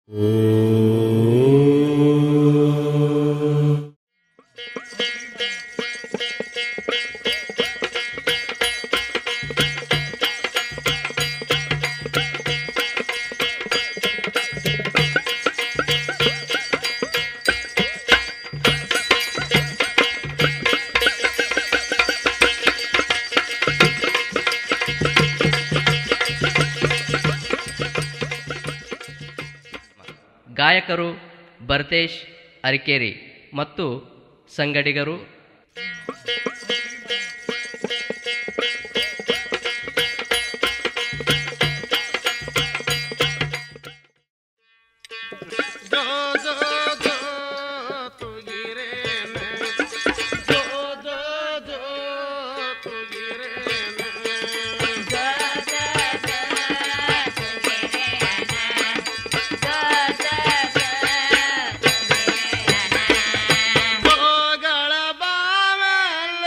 ಗಾಯಕರು ಭರತೇಶ್ ಅರಿಕೇರಿ ಮತ್ತು ಸಂಗಡಿಗರು ಜೋ ಜೋ ಜೋ ತುಗಿರೇನೆ ಜೋ ಜೋ ಜೋ ತುಗಿರೇನೆ ಗೋಗಳ ಬಾವಲ್ಲ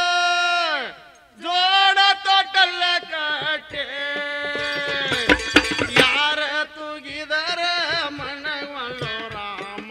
ಜೋಡ ತೊಟ್ಟಲ್ಲ ಕಟ್ಟೆ ಯಾರ ತುಗಿದರ ಮನವಲ್ಲೋ ರಾಮ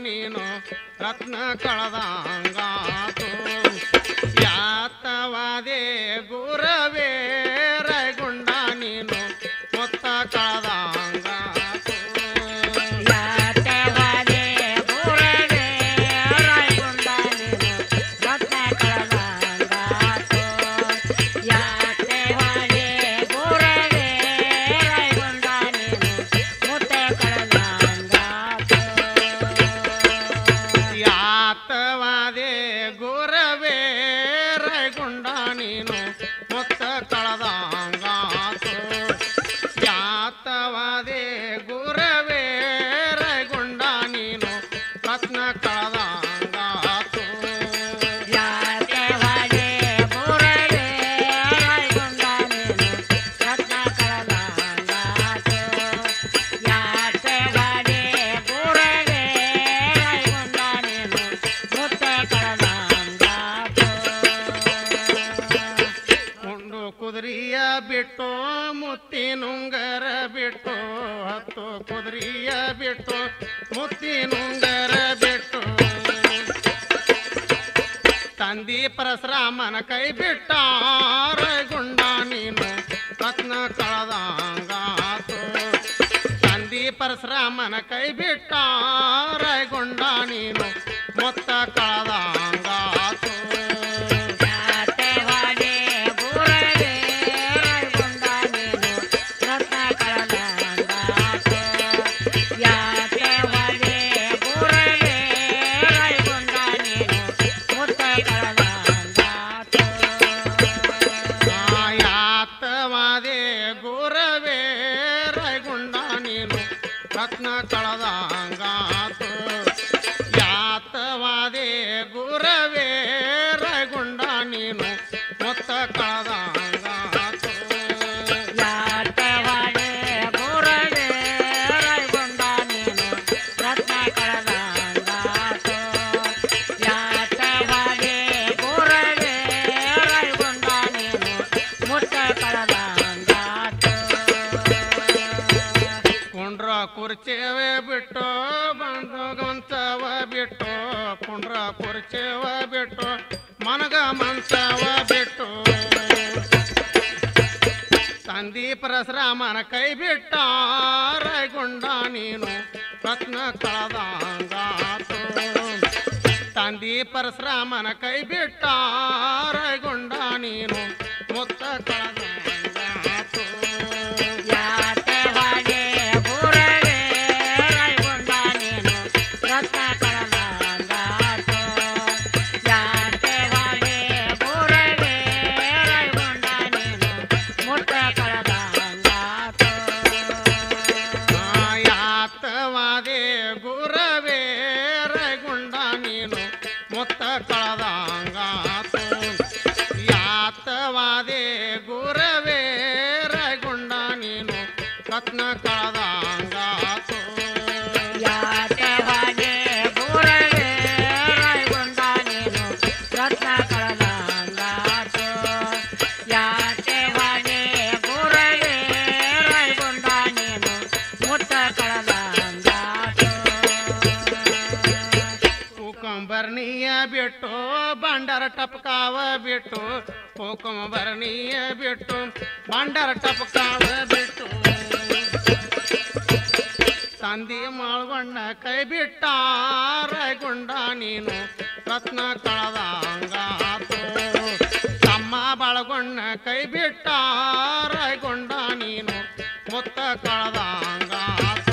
ನೀನು ರತ್ನ ಕಳದಂಗಾತು ಯಾತವಾದೆ ಗುರವೇ ರೈಗುಂಡ ನೀನು ಮೊತ್ತ ಕಳದಂಗಾತು ಯಾತವಾದೆ ಗುರವೇ ರಾಯಗೊಂಡ ನೀನು ರತ್ನ ಕಳದಂಗಾತು ಯಾತವಾದೆ ಗುರವೇ ರಾಯಗೊಂಡ ನೀನು ಮುತ್ತ ಕಳದಂಗಾತು ಯಾತವಾದೆ ಗುರವೇ ರೈಗುಂಡ ನೀನು ಮೊತ್ತ ಕಳದಂಗಾತು ಯಾತವಾದೆ ಗುರವೇ ರೈಗುಂಡ ನೀನು ರತ್ನ ಕಳದಂಗಾತು ಯಾತವಾದೆ ಗುರವೇ ರಾಯಗೊಂಡ ನೀನು ರತ್ನ ಕಳದಂಗಾತು ಯಾತವಾದೆ ಗುರವೇ ರಾಯಗೊಂಡ ನೀನು ಮುತ್ತ ಕಳದಂಗಾತು ಕೊಂಡು ಕುದುರೆಯ ಬಿಟ್ಟು ಮುತ್ತಿನುಂಗರ ಬಿಟ್ಟು ಹತ್ತು ಕುದುರೆಯ ಬಿಟ್ಟು ಮುತ್ತಿನುಂಗರ ಬಿಟ್ಟು ತಂದಿ ಪರಶುರಾಮನ ಕೈ ಬಿಟ್ಟ ಗುಂಡ ನೀನು ರತ್ನ ಕಳದಂಗಾತು ತಂದಿ ಪರಶುರಾಮನ ಕೈ ಬಿಟ್ಟ ಗುಂಡ ನೀನು ಮೊತ್ತ ಕಳದಂಗಾತು ಯಾತವಾದೆ ಗುರವೇ ರಾಯಗೊಂಡ ನೀನು ರತ್ನ ಕಳದಂಗಾತು ಯಾತವಾದೆ ಗುರವೇ ರಾಯಗೊಂಡ ನೀನು ಮುತ್ತ ಕಳದಂಗಾತು ಯಾತವಾದೆ ಗುರವೇ ರೈಗುಂಡ ನೀನು ರತ್ನ ಕಳದಂಗಾತು ಯಾತವಾದೆ ಗುರವೇ ರೈಗುಂಡ ನೀನು ಮೊತ್ತ ಕಳದಂಗಾತು ಯಾತವಾದೆ ಗುರವೇ ರಾಯಗೊಂಡ ನೀನು ರತ್ನ ಕಳದಂಗಾತು ಯಾತವಾದೆ ಗುರವೇ ರಾಯಗೊಂಡ ನೀನು ಮುತ್ತ ಕಳದಂಗಾತು ಕುಂಡ್ರ ಕುರ್ಚೇವೆ ಬಿಟ್ಟು ಬಂದು ಗಂಚವ ಬಿಟ್ಟು ಕುಂಡ್ರ ಕುರ್ಚೇವ ಬಿಟ್ಟು ಮನಗ ಮಂಚವ ಬಿಟ್ಟು ತಂದಿ ಪರಶುರಾಮನ ಕೈ ಬಿಟ್ಟ ರೈಗುಂಡ ನೀನು ರತ್ನ ಕಳದಂಗಾತು ತಂದಿ ಪರಶುರಾಮನ ಕೈ ಬಿಟ್ಟ ರೈಗುಂಡ ನೀನು ಮುತ್ತ ಕಳದಂಗಾತು ಯಾತವಾದೆ ಗುರವೇ ರಾಯಗೊಂಡ ನೀನು ರತ್ನ ಕಳದಂಗಾತು ಯಾತವಾದೆ ಗುರವೇ ರಾಯಗೊಂಡ ನೀನು ಮುತ್ತ ಕಳದಂಗಾತು ಯಾತವಾದೆ ಗುರವೇ ರೈಗುಂಡ ನೀನು ಮೊತ್ತ ಕಳದಂಗಾತು ಯಾತವಾದೆ ಗುರವೇ ರೈಗುಂಡ ನೀನು ರತ್ನ ಕಳದಂಗಾತು ಯಾತವಾದೆ ಗುರವೇ ರಾಯಗೊಂಡ ನೀನು ರತ್ನ ಕಳದಂಗಾತು ಯಾತವಾದೆ ಗುರವೇ ರಾಯಗೊಂಡ ನೀನು ಮುತ್ತ ಕಳದಂಗಾತು ಕುಕಂಬರ್ನಿಯ ಬಿಟ್ಟು ಬಂಡರ ಟಪಕಾವ ಬಿಟ್ಟು ಕುಕಂಬರ್ನಿಯ ಬಿಟ್ಟು ಬಂಡರ ಟಪಕಾವ ಬಿಟ್ಟು ತಂದಿ ಮಾಳ್ಗೊಂಡ ಕೈ ಬಿಟ್ಟ ರೈಗುಂಡ ನೀನು ರತ್ನ ಕಳದಂಗಾತು ತಮ್ಮ ಬಳಗೊಂಡ ಕೈ ಬಿಟ್ಟ ರೈಗುಂಡ ನೀನು ಮುತ್ತ ಕಳದಂಗಾತು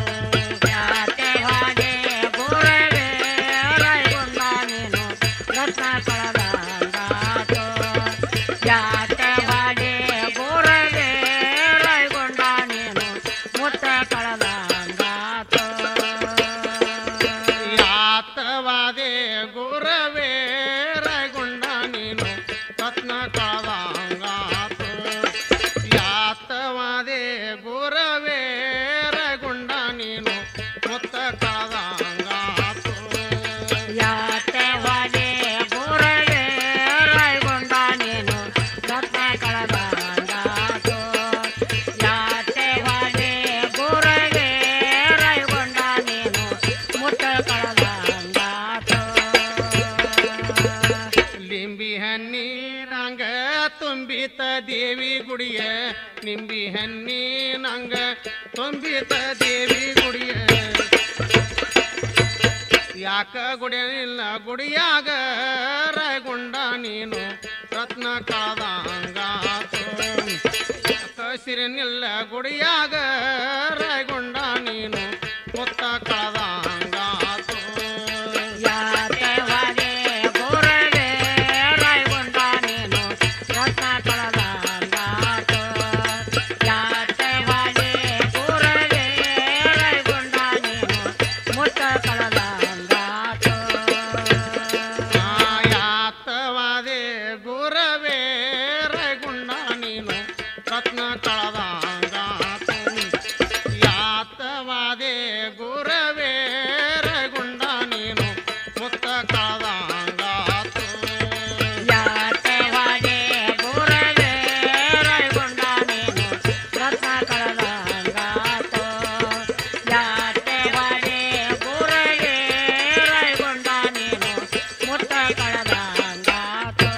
ಯಾತವಾದೆ ಗುರವೇ ರಾಯಗೊಂಡ ನೀನು ರತ್ನ ಕಳದಂಗಾತು ಯಾತವಾದೆ ಗುರವೇ ರಾಯಗೊಂಡ ನೀನು ಮುತ್ತ ಕಳದಂಗಾತು ಯಾತವಾದೆ ಗುರವೇ ರೈಗುಂಡ ನೀನು ರತ್ನ ಕಳದಂಗಾತು ಯಾತವಾದೆ ಗುರವೇ ಗುಡಿಯ ನಿಂಬಿ ಹನ್ನಿ ನಂಗ ತುಂಬಿತ ದೇವಿ ಗುಡಿಯ ಯಾಕ ಗುಡಿಯಲ್ಲ ಗುಡಿಯಾಗ ರೈಗುಂಡ ನೀನು ರತ್ನ ಕಳದಂಗಾತು ಕಸಿರನಿಲ್ಲ ಗುಡಿಯಾಗ ರೈಗುಂಡ ನೀನು ಮುತ್ತ ಕಳದಂಗಾತು ಯಾತವಾಗೆ ಗುರವೇ ರೈಗೊಂಡ ನೀನು ರತ್ನ ಕಳದಂಗಾತು ಯಾತವಾಗೆ ಗುರವೇ ರೈಗೊಂಡ ನೀನು ಮುತ್ತ ಕಳದಂಗಾತು ಯಾತವಾದೆ ಗುರವೇ ರೈಗುಂಡ ನೀನು ರತ್ನ ಕಳದಂಗಾತು ಯಾತವಾದೆ ಗುರವೇ ರೈಗುಂಡ ನೀನು ಮುತ್ತ ಕಳದಂಗಾತು ಯಾತವಾಗೆ ಗುರವೇ ರೈಗೊಂಡ ನೀನು ರತ್ನ ಕಳದಂಗಾತು ಯಾತವಾಗೆ ಗುರವೇ ರೈಗೊಂಡ ನೀನು ಮುತ್ತ ಕಳದಂಗಾತು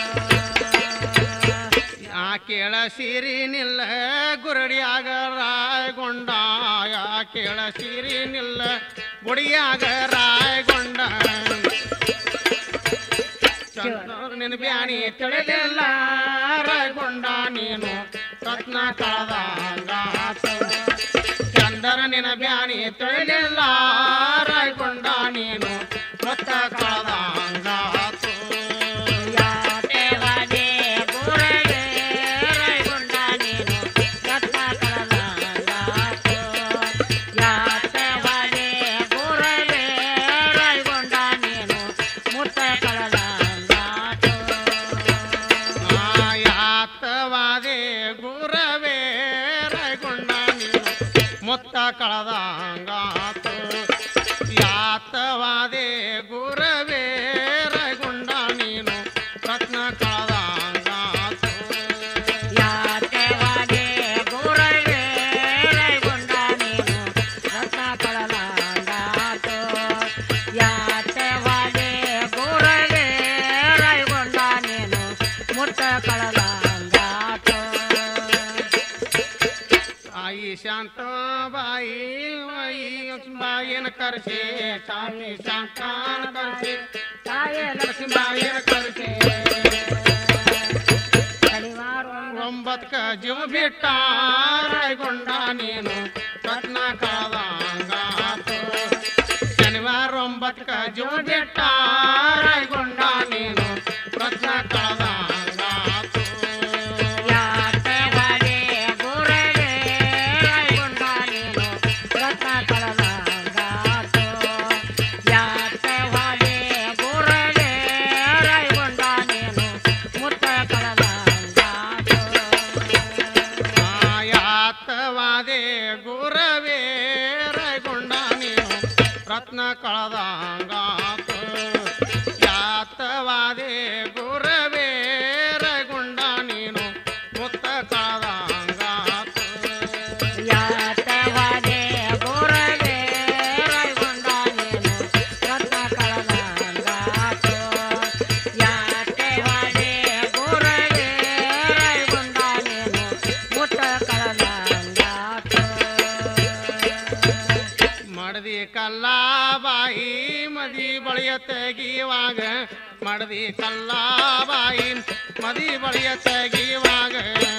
ಯಾ ಕೇಳ ಸಿರಿ ನಿಲ್ಲ ಗುರಡಿಯಾಗ ರಾಯಗೊಂಡ ಯಾ ಕೇಳ ಸಿರಿ ನಿಲ್ಲ ಗುಡಿಯಾಗ ರಾಯಗೊಂಡ ಚಂದ್ರನ ಬ್ಯಾಣಿ ತಿಳಿಲಿಲ್ಲ ರಾಯಗೊಂಡ ನೀನು ರತ್ನ ಕಳದಂಗಾತ ಚಂದ್ರನಿನ ಬ್ಯಾಣಿ ತಿಳಿಲಿಲ್ಲ ರಾಯಗೊಂಡ ನೀನು ರತ್ನ ಕಳದಂಗಾತು ಯಾತವಾಗೆ ಗುರವೇ ರೈಗೊಂಡ ನೀನು ರತ್ನ ಕಳದಂಗಾತು ಯಾತವಾಗೆ ಗುರವೇ ರೈಗೊಂಡ ನೀನು ಮುತ್ತ ಕಳದಂಗಾತು ಯಾತವಾದೆ ಗುರವೇ ರೈಗೊಂಡ ನೀನು ಮುತ್ತ ಕಳದಂಗಾತು ಯಾತವಾದೆ ಗುರವೇ ರೈಗೊಂಡ ನೀನು ರತ್ನ ಕಳದಂಗಾತು ಯಾತವಾಗೆ ಗುರವೇ ರೈಗೊಂಡ ನೀನು ರತ್ನ ಕಳದಂಗಾತು ಯಾತವಾಗೆ ಗುರವೇ ರೈಗೊಂಡ ನೀನು ಮುತ್ತ ಕಳದಂಗಾತು ತಾಯಿ ಶಾಂತ ಬಾಯಿ ಬಾಯಿ ಬಾಯಿನ ಕರ್ಸೆ ತಾಯಿ ಶಾಂತಾನ ಕರ್ಸೆ ತಾಯೇ ಲಕ್ಷ್ಮೀ ಬಾಯಿನ ಕರ್ಸೆ ಕಡಿವಾರು ಒಂಬತ್ಕ ಜೀವ ಬಿಟ್ಟ ರಾಯಗೊಂಡ ನೀನು ರತ್ನ ಕಳದಂಗಾತು ಶನಿವಾರ ಒಂಬತ್ಕ ಜೀವ ಬಿಟ್ಟ ರಾಯಗೊಂಡ ನೀನು ರತ್ನ ಕಳದಂಗಾತು ಯಾತವಾಗೆ ಗುರವೇ ರೈಗೊಂಡ ನೀನು ರತ್ನ ಕಳದಂಗಾತು ಯಾತವಾಗೆ ಗುರವೇ ರೈಗೊಂಡ ನೀನು ಮುತ್ತ ಕಳದಂಗಾತು ಯಾತವಾದೆ ಗುರವೇ ರೈಗೊಂಡ ನೀನು ರತ್ನ ಕಳದಂಗಾತು ಯಾತವಾದೆ ಗುರವೇ ರೈಗೊಂಡ ನೀನು ಮುತ್ತ ಕಳದಂಗಾತು ಯಾತವಾಗೆ ಗುರವೇ ರೈಗೊಂಡ ನೀನು ರತ್ನ ಕಳದಂಗಾತು ಯಾತವಾಗೆ ಗುರವೇ ರೈಗೊಂಡ ನೀನು ಮುತ್ತ ಕಳದಂಗಾತು ಮಡದಿ ಕಲ್ಲಾಬಾಯಿ ಮದಿ ಬಳಿಯ ತೆಗಿಯುವಾಗ ಮಡದಿ ಕಲ್ಲಾಬಾಯಿ ಮದಿ ಬಳಿಯ ತೆಗಿಯುವಾಗ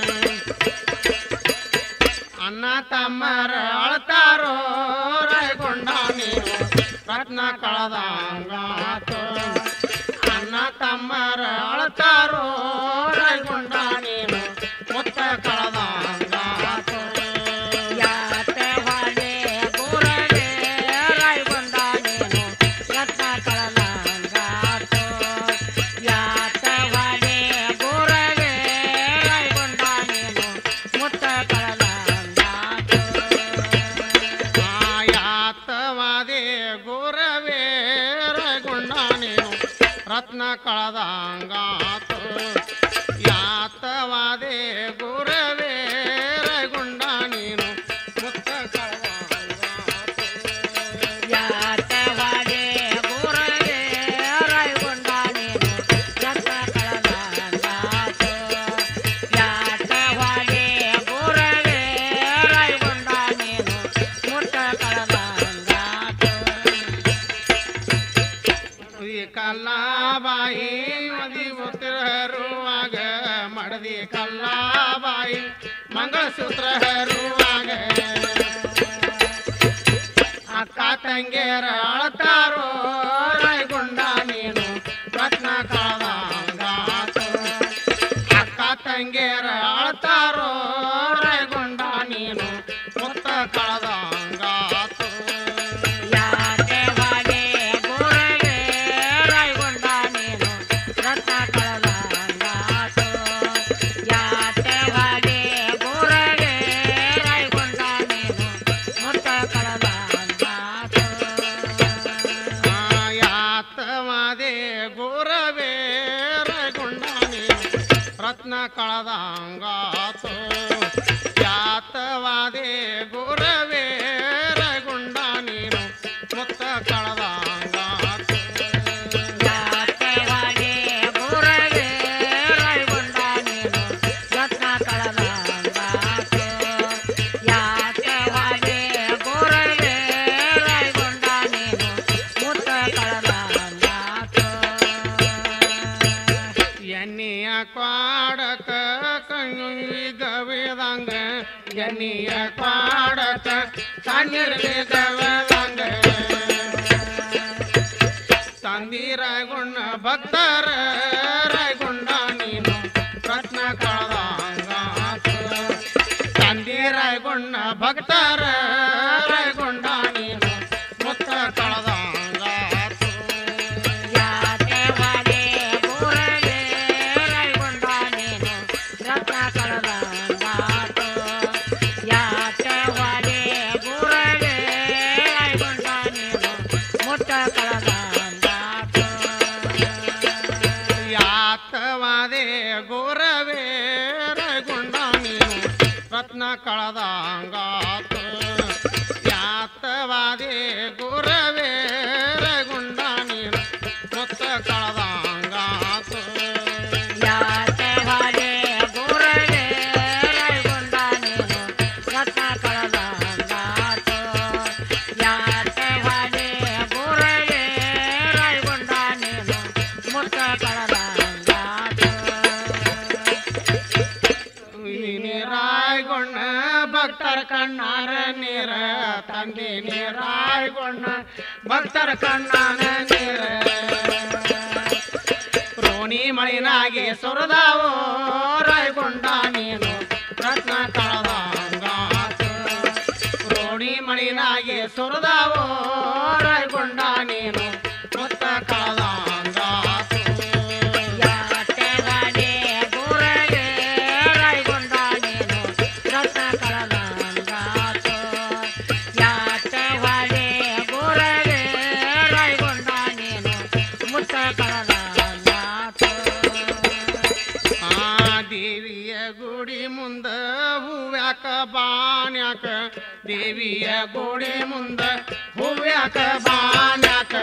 ಅಣ್ಣ ತಮ್ಮರ ಅಳ್ತಾರೋ ರಾಯಗೊಂಡ ನೀನು ರತ್ನ ಕಳದಂಗಾತು ಅಣ್ಣ ತಮ್ಮರ ಅಳ್ತಾರೋ ರಾಯಗೊಂಡ ನೀನು ಮುತ್ತ ಕಳದಂಗಾತು ಯಾತವಾಗೆ ಗುರವೇ ರೈಗೊಂಡ ನೀನು ರತ್ನ ಕಳದಂಗಾತು ಯಾತವಾಗೆ ಗುರವೇ ರೈಗೊಂಡ ನೀನು ಮುತ್ತ ಕಳದಂಗಾತು ಯಾತವಾದೆ ಗುರವೇ ರಗೊಂಡ ನೀನು ರತ್ನ ಕಳದಂಗಾತು ಯಾತವಾದೆ ಗುರವೇ ರಗೊಂಡ ನೀನು ಮುತ್ತ ಕಳದಂಗಾತು ಯಾತವಾಗೆ ಗುರವೇ ರೈಗೊಂಡ ನೀನು ರತ್ನ ಕಳದಂಗಾತು ಯಾತವಾಗೆ ಕಲ್ಲಾಬಾಯಿ ಮದಿ ಉತ್ತರ ಹರುವಾಗ ಮಡದಿ ಕಲ್ಲಾಬಾಯಿ ಮಂಗಳಸೂತ್ರ ಹರುವಾಗ ಅಕ್ಕ ತಂಗಿಯರ ಅಳತಾರೋ ರಾಯಗೊಂಡ ನೀನು ರತ್ನ ಕಳದಂಗಾತು ಅಕ್ಕ ತಂಗಿಯರ ಅಳತಾರೋ ರಾಯಗೊಂಡ ನೀನು ಮುತ್ತ ಕಳದಂಗಾತು ಯಾಕೆ ಬಾಗೆ ಗುರವೇ ರಾಯಗೊಂಡ ನೀನು ರತ್ನ ಕಳದಂಗಾತು ಯಾಕೆ ಬಾಗೆ ಗುರವೇ ರಾಯಗೊಂಡ ನೀನು ಮುತ್ತ ಕಳದಂಗಾತು ಯಾತವಾದೆ ಗೋರವೇ ರಗೊಂಡ ನೀನು ರತ್ನ ಕಳದಂಗಾತು ಯಾತವಾದೆ ಗೋರವೇ ರಗೊಂಡ ನೀನು ಮುತ್ತ ಕಳದಂಗಾತು ಯಾಕೆ ಬಾಗೆ ಗುರವೇ ರಾಯಗೊಂಡ ನೀನು ರತ್ನ ಕಳದಂಗಾತು ಯಾಕೆ ಬಾಗೆ ಗುರವೇ ರಾಯಗೊಂಡ ನೀನು ಮುತ್ತ ಕಳದಂಗಾತು ಎಣ್ಣಿಯ ಕ್ವಾಡಕ ಕಣ್ಣಿಗವಿದಂಗ ಎಣ್ಣಿಯ ಕ್ವಾಡಕ ಕಣ್ಣಿರ್ಲಿಗವಿದಂಗ ತಂದಿರ ಗುಣ ಭಕ್ತರ ರೈಗುಂಡ ನೀನು ರತ್ನ ಕಳದಂಗಾತು ತಂದಿರ ಗುಣ ಭಕ್ತರ ರೈಗುಂಡ ನೀನು ಮುತ್ತ ಕಳದಂಗಾತು ಯಾಕೆ ಬಾಗೆ ಗುರವೇ ರಾಯಗೊಂಡ ನೀನು ರತ್ನ ಕಳದಂಗಾತು ಯಾಕೆ ಬಾಗೆ ಗುರವೇ ರಾಯಗೊಂಡ ನೀನು ಮುತ್ತ ಕಳದಂಗಾತು ಯಾತವಾದೆ ಗೋರವೇ ರಗುಂಡ ನೀನು ರತ್ನ ಕಳದಂಗಾತು ಯಾತವಾದೆ ಗೋರವೇ ರಗುಂಡ ನೀನು ಮುತ್ತ ಕಳದಂಗಾತು ಯಾಕೆ ಬಾಗೆ ಗುರವೇ ರಾಯಗೊಂಡ ನೀನು ರತ್ನ ಕಳದಂಗಾತು ಯಾಕೆ ಬಾಗೆ ಗುರವೇ ರಾಯಗೊಂಡ ನೀನು ಮುತ್ತ ಕಳದಂಗಾತು ನೀರಾಯ್ಗೊಂಡ ಭಕ್ತರ ಕಣ್ಣಾರ ನೀರ ತಂದೆ ನೀರಾಯ್ಗೊಂಡ ಭಕ್ತರ ಕಣ್ಣಾನ ನೀರ ರೋಣಿ ಮಳಿನಾಗಿ ಸುರದಾವೋ ರಾಯ್ಗೊಂಡ ನೀನು ರತ್ನ ಕಳದಂಗಾತು ರೋಣಿ ಮಳಿನಾಗಿ ಸುರದಾವೋ ರಾಯ್ಗೊಂಡ ನೀನು ಮುತ್ತ ಕಳದಂಗಾತು ಯಾಕೆ ಬಾಗೆ ಗುರವೇ ರಾಯಗೊಂಡ ನೀನು ರತ್ನ ಕಳದಂಗಾತು ಯಾಕೆ ಬಾಗೆ ಗುರವೇ ರಾಯಗೊಂಡ ನೀನು ಮುತ್ತ ಕಳದಂಗಾತು ಆ ದೇವಿಯ ಗುಡಿ ಮುಂದ ಹೂವ್ಯಾಕ ಬಾಣ್ಯಾಕ ದೇವಿಯ ಗುಡಿ ಮುಂದ ಹೂವ್ಯಾಕ ಬಾಣ್ಯಾಕ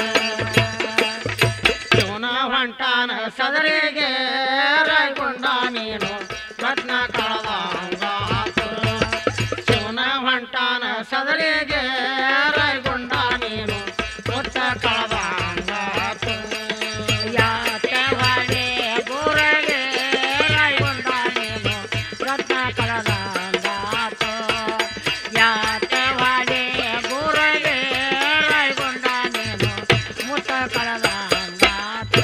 ಶಿವನ ಹೊಂಟಾನ ಸದರಿಗೆ ರಾಯ್ಕೊಂಡ ನೀನು ರತ್ನ ಕಳದಂಗಾತು ಶಿವನ ಹೊಂಟಾನ ಸದರಿಗೆ ರಾಯ್ಕೊಂಡ ನೀನು ಮುತ್ತ ಕಳದಂಗಾತು ಯಾಕೆ ಬಾಗೆ ಗುರವೇ ರಾಯಗೊಂಡ ನೀನು ರತ್ನ ಕಳದಂಗಾತು ಯಾಕೆ ಬಾಗೆ ಗುರವೇ ರಾಯಗೊಂಡ ನೀನು ಮುತ್ತ ಕಳದಂಗಾತು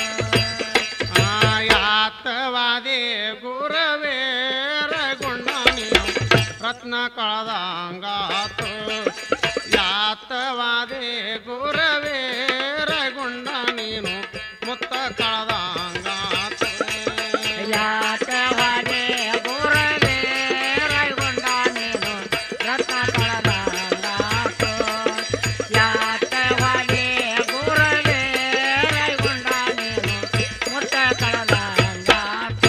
ಆಯಾತವಾದೆ ಗುರವೇ ರಗೊಂಡ ನೀನು ರತ್ನ ಕಳದಂಗಾತು ಯಾತವಾದೆ ಗುರವೇ ರಗೊಂಡ ನೀನು ಮುತ್ತ ಕಳದಂಗಾತು ಯಾಕೆ ಬಾಗೆ ಗುರವೇ ರಾಯಗೊಂಡ ನೀನು ರತ್ನ ಕಳದಂಗಾತು ಯಾಕೆ ಬಾಗೆ ಗುರವೇ ರಾಯಗೊಂಡ ನೀನು ಮುತ್ತ ಕಳದಂಗಾತು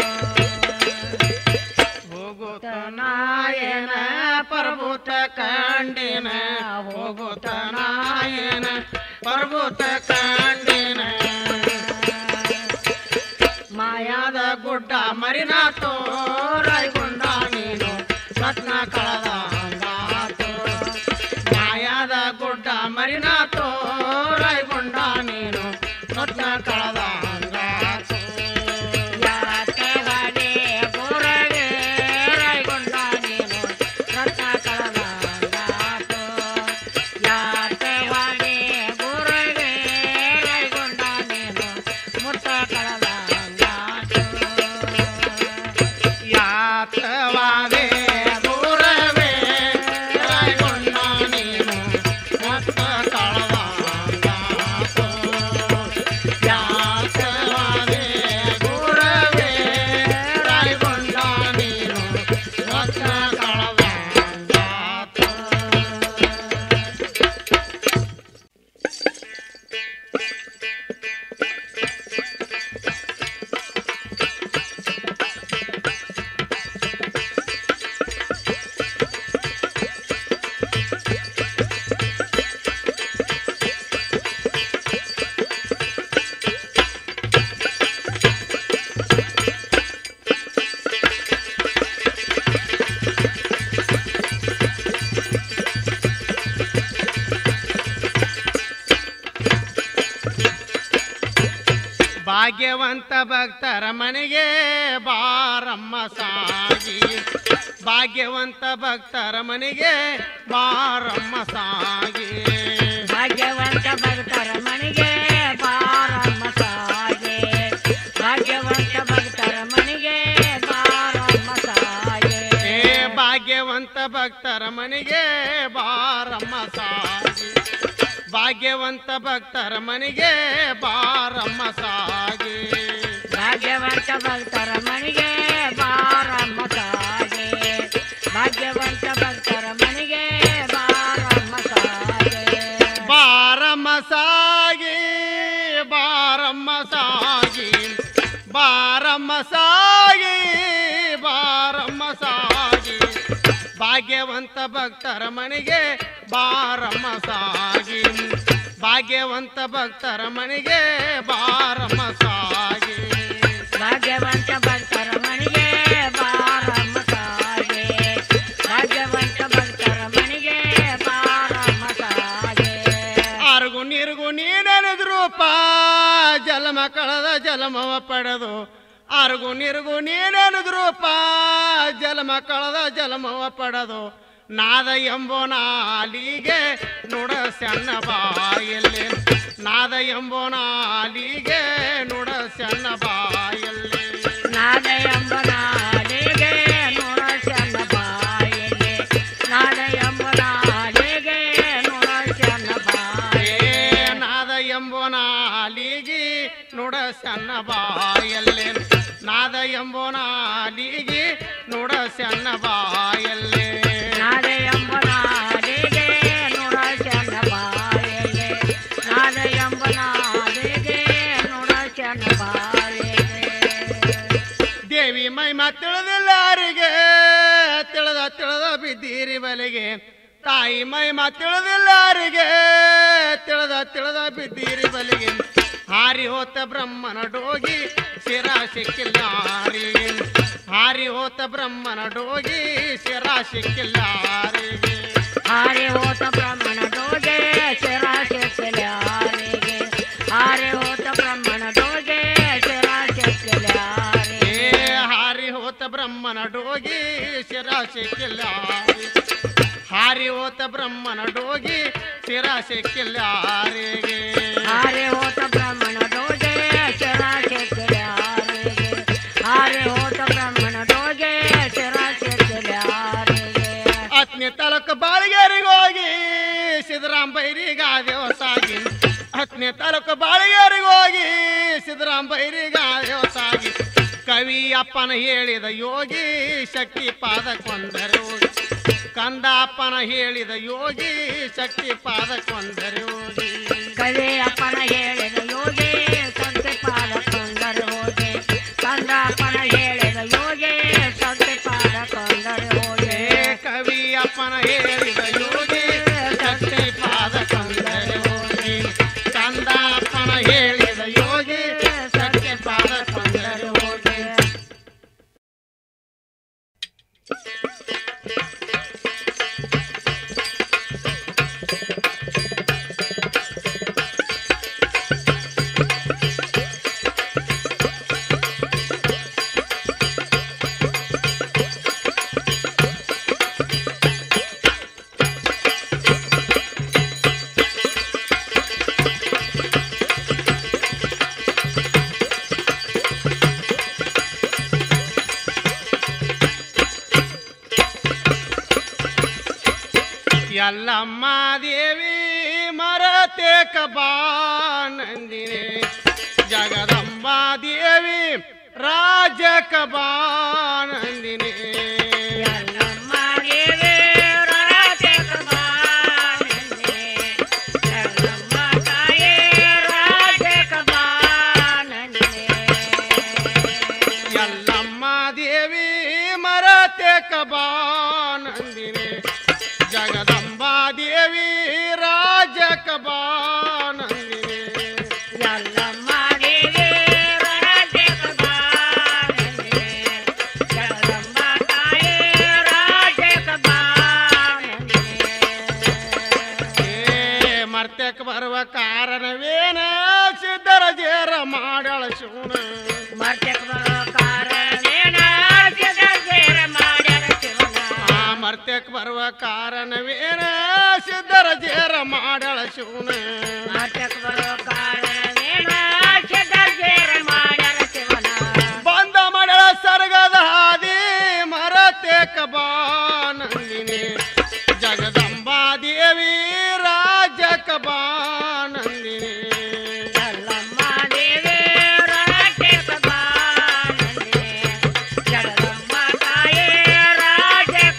ಹೋಗುತ್ತ ನಾಯನ ಪರ್ವತ ಕಂಡಿನ ಹೋಗುತ್ತ ನಾಯನ ಪರ್ವತ ಕಂಡಿನ ಮಾಯಾದ ಗುಡ್ಡ ಮರಿನಾಥೋ ರಾಯ್ಕೊಂಡ ನೀನು ರತ್ನ ಕಳದಂಗಾತು ಮಾಯಾದ ಗುಡ್ಡ ಮರಿನಾಥೋ ರಾಯ್ಕೊಂಡ ನೀನು ಕಳದಂಗಾತು ಯಾತವಾದೆ ಗುರವೇ ರಾಯಗೊಂಡ ನೀನು ರತ್ನ ಕಳದಂಗಾತು ಭಾಗ್ಯವಂತ ಭಕ್ತರ ಮನೆಗೆ ಬಾರಮ್ಮ ಸಾಗಿ ಭಾಗ್ಯವಂತ ಭಕ್ತರ ಮನೆಗೆ ಬಾರಮ್ಮ ಸಾಗಿ ಭಾಗ್ಯವಂತ ಭಕ್ತರ ಮನೆಗೆ ಬಾರಮ್ಮ ಸಾಗೆ ಭಾಗ್ಯವಂತ ಭಕ್ತರ ಮನೆಗೆ ಬಾರಮ್ಮ ಸಾಗೆ ಏ ಭಾಗ್ಯವಂತ ಭಕ್ತರ ಮನೆಗೆ ಬಾರಮ್ಮ ಸಾಗಿ ಭಾಗ್ಯವಂತ ಭಕ್ತರ ಮನೆಗೆ ಬಾರಮ್ಮ ಸಾಗಿ ಭಾಗ್ಯವಂತ ಭಕ್ತರ ಮನೆಗೆ ಬಾರಮ್ಮ ಸಾಗೆ ಭಾಗ್ಯವಂತ ಭಕ್ತರ ಮನೆಗೆ ಬಾರಮ್ಮ ಸಾಗೆ ಬಾರಮ್ಮ ಸಾಗಿ ಬಾರಮ್ಮ ಸಾಗಿ ಬಾರಮ್ಮ ಸಾಗಿ ಬಾರಮ್ಮ ಸಾಗಿ ಭಾಗ್ಯವಂತ ಭಕ್ತರ ಮನೆಗೆ ಬಾರಮ್ಮ ಸಾಗಿ ಭಾಗ್ಯವಂತ ಭಕ್ತರ ಮನೆಗೆ ಬಾರಮ್ಮ ಸಾಗಿ ಭಾಗ್ಯವಂತ ಭಕ್ತರ ಮನೆಗೆ ಬಾರಮ್ಮ ಸಾಗೆ ಭಾಗ್ಯವಂತ ಭಕ್ತರ ಮನೆಗೆ ಬಾರಮ್ಮ ಸಾಗೆ ಆರ್ಗು ನೀರ್ಗು ನೀನೆನೆದ್ರೂಪ ಜಲಮ ಕಳೆದ ಜಲಮವ ಪಡೆದು ಆರ್ಗು ನೀರ್ಗು ನೀನೆನೆದ್ರೂಪ ಜಲಮ ಕಳೆದ ಜಲಮವ ಪಡೆದು ನಾದ ಎಂಬೋ ನಾಲಿಗೆ ನುಡ ಸಣ್ಣ ಬಾಯಲ್ಲಿ ನಾದ ಎಂಬೋ ನಾಲಿಗೆ ನುಡ ಸಣ್ಣ ಬಾಯಲ್ಲಿ ನಾದ ಎಂಬ ನಾಡಿಗೆ ನೋಡ ಚನ್ನ ಬಾಯಿಗೆ ನಾದ ಎಂಬ ನಾಡಿಗೆ ನೋಡ ಚನ್ನ ಬಾಯಿ ಏ ನಾದ ಎಂಬೋ ನಾಲಿಗೆ ನುಡ ಸಣ್ಣ ಬಾಯಲ್ಲಿ ನಾದ ಎಂಬೋ ನಾಲಿಗೆ ನುಡ ಸಣ್ಣ ಬಾಯಲ್ಲಿ ನಾದ ಎಂಬ ನಾಡಿಗೆ ನೋಡ ಚನ್ನ ಬಾಯಿಗೆ ನಾದ ಎಂಬ ನಾಡಿಗೆ ನೋಡ ಚನ್ನ ಬಾಯಿಗೆ ದೇವಿ ಮಹಿಮಾ ತಿಳಿದಿಲ್ಲ ಯಾರಿಗೆ ತಿಳಿದ ತಿಳಿದ ಬಿದ್ದೀರಿ ಬಲಿಗೆ ತಾಯಿ ಮಹಿಮಾ ತಿಳಿದಿಲ್ಲ ಯಾರಿಗೆ ತಿಳಿದ ತಿಳಿದ ಬಿದ್ದೀರಿ ಬಲಿಗೆ ಹಾರಿ ಹೋತ ಬ್ರಹ್ಮನ ಡೋಗಿ ಶಿರ ಸಿಕ್ಕಿಲ್ಲ ಯಾರಿಗೆ ಹಾರಿ ಹೋತ ಬ್ರಹ್ಮನ ಡೋಗಿ ಶಿರ ಸಿಕ್ಕಿಲ್ಲ ಯಾರಿಗೆ ಹಾರೆ ಹೋತ ಬ್ರಹ್ಮಣ ಡೋಗೆ ಶಿರ ಕೆತ್ತಲಾರಿಗೆ ಹಾರೆ ಹೋತ ಬ್ರಹ್ಮಣ ಡೋಗೆ ಶಿರ ಕೆತ್ತಲಾರಿಗೆ ಏ ಹಾರಿ ಹೋತ ಬ್ರಹ್ಮನ ಡೋಗಿ ಶಿರ ಸಿಕ್ಕಿಲ್ಲ ಯಾರಿಗೆ ಹಾರಿ ಹೋತ ಬ್ರಹ್ಮನ ಡೋಗಿ ಶಿರ ಸಿಕ್ಕಿಲ್ಲ ಯಾರಿಗೆ ಹಾರೆ ಹೋತ ಬ್ರಹ್ಮಣ ಡೋಗೆ ಶಿರ ಕೆತ್ತಲಾರಿಗೆ ಹಾರೆ ಹೋತ ಬ್ರಹ್ಮಣ ಡೋಗೆ ಶಿರ ಕೆತ್ತಲಾರಿಗೆ ಹತ್ತನೇ ತಾಲೂಕು ಬಾಳಿಗೇರಿಗೆ ಹೋಗಿ ಸಿದ್ದರಾಮ ಬೈರಿಗ ದೇವಸಾಗಿ ಹತ್ತನೇ ತಾಲೂಕು ಬಾಳಿಗೇರಿಗೆ ಹೋಗಿ ಸಿದ್ದರಾಮ ಬೈರಿಗ ದೇವಸಾಗಿ ಕವಿ ಅಪ್ಪನ ಹೇಳಿದ ಯೋಗಿ ಶಕ್ತಿ ಪಾದ ಕೊಂದರೆ ಹೋಗಿ ಕಂದ ಅಪ್ಪನ ಹೇಳಿದ ಯೋಗಿ ಶಕ್ತಿ ಪಾದ ಕೊಂದರೆ ಹೋಗಿ ಕವಿ ಅಪ್ಪನ ಹೇಳಿದ ಯೋಗಿ ಸಂತೆ ಪಾದ ಕೊಂಡರು ಹೋಗಿ ಕಂದ ಅಪ್ಪನ ಹೇಳಿದ ಯೋಗಿ ಸಂತೆ ಪಾದ ಕೊಂಡರು ಹೋಗಿ ಏ ಕವಿ ಅಪ್ಪನ ಹೇಳಿದ ಯೋಗಿ ಶಕ್ತಿ ಪಾದ ಕೊಂದರೆ ಹೋಗಿ ಕಂದ ಅಪ್ಪನ ಹೇಳಿದ ಯೋಗಿ ಶಕ್ತಿ ಪಾದ ಕೊಂದರೆ ಹೋಗಿ ಎಲ್ಲಮ್ಮ ದೇವಿ ಮರ ಮರತೇಕ ಬಾನಂದಿನಿ ಜಗದಂಬಾ ದೇವಿ ರಾಜಕ ಬಾನಂದಿನಿ ಎಲ್ಲಮ್ಮ ದೇವಿ ರಾಜಕ ಬಾನಂದೆ. ಎಲ್ಲಮ್ಮ ತಾಯಿ ರಾಜಕ ಬಾನಂದೆ. ಎಲ್ಲಮ್ಮ ದೇವಿ ಮರತೇಕ ಬಾನಂದಿನಿ ಜಗದಂಬಾ ದೇವಿ ರಾಜಕ ಬಾನಂದಿನಿ ಎಲ್ಲಮ್ಮ ದೇವಿ ರಾಜಕ ಬಾನಂದೆ. ಜಗದಂಬ ತಾಯಿ ರಾಜಕ ಬಾನಂದೆ. ಏ ಮರ್ತಕ್ಕೆ ಬರುವ ಕಾರಣವೇನ ಸಿದ್ಧರ ಜೇರ ಮಾಡಳ ಶಿವನ ಮರ್ತ್ಯಕ್ ಬರೋ ಕಾರಣೇನ ಜಗಜ್ಜೇರ ಮಾಡ್ಯಾರ ಶಿವನ. ಆ ಮರ್ತಕ್ಕೆ ಬರುವ ಕಾರಣವೇನ ಸಿದ್ಧರ ಜೇರ ಮಾಡಳ ಶಿವನ ಮರ್ತ್ಯಕ್ ಬರೋ ಕಾರಣೇನ ಜಗಜ್ಜೇರ ಮಾಡ್ಯಾರ ಶಿವನ. ಬಂದ ಮಾಡಳ ಸರ್ಗದ ಹಾದಿ ಮರತೇಕ ಬಾನಂದಿನಿ ಜಗದಂಬಾ ದೇವಿ ರಾಜಕ ಬಾನಂದಿನಿ ಎಲ್ಲಮ್ಮ ದೇವಿ ರಾಜಕ ಬಾನಂದೆ. ಜಗದಂಬ ತಾಯಿ ರಾಜಕ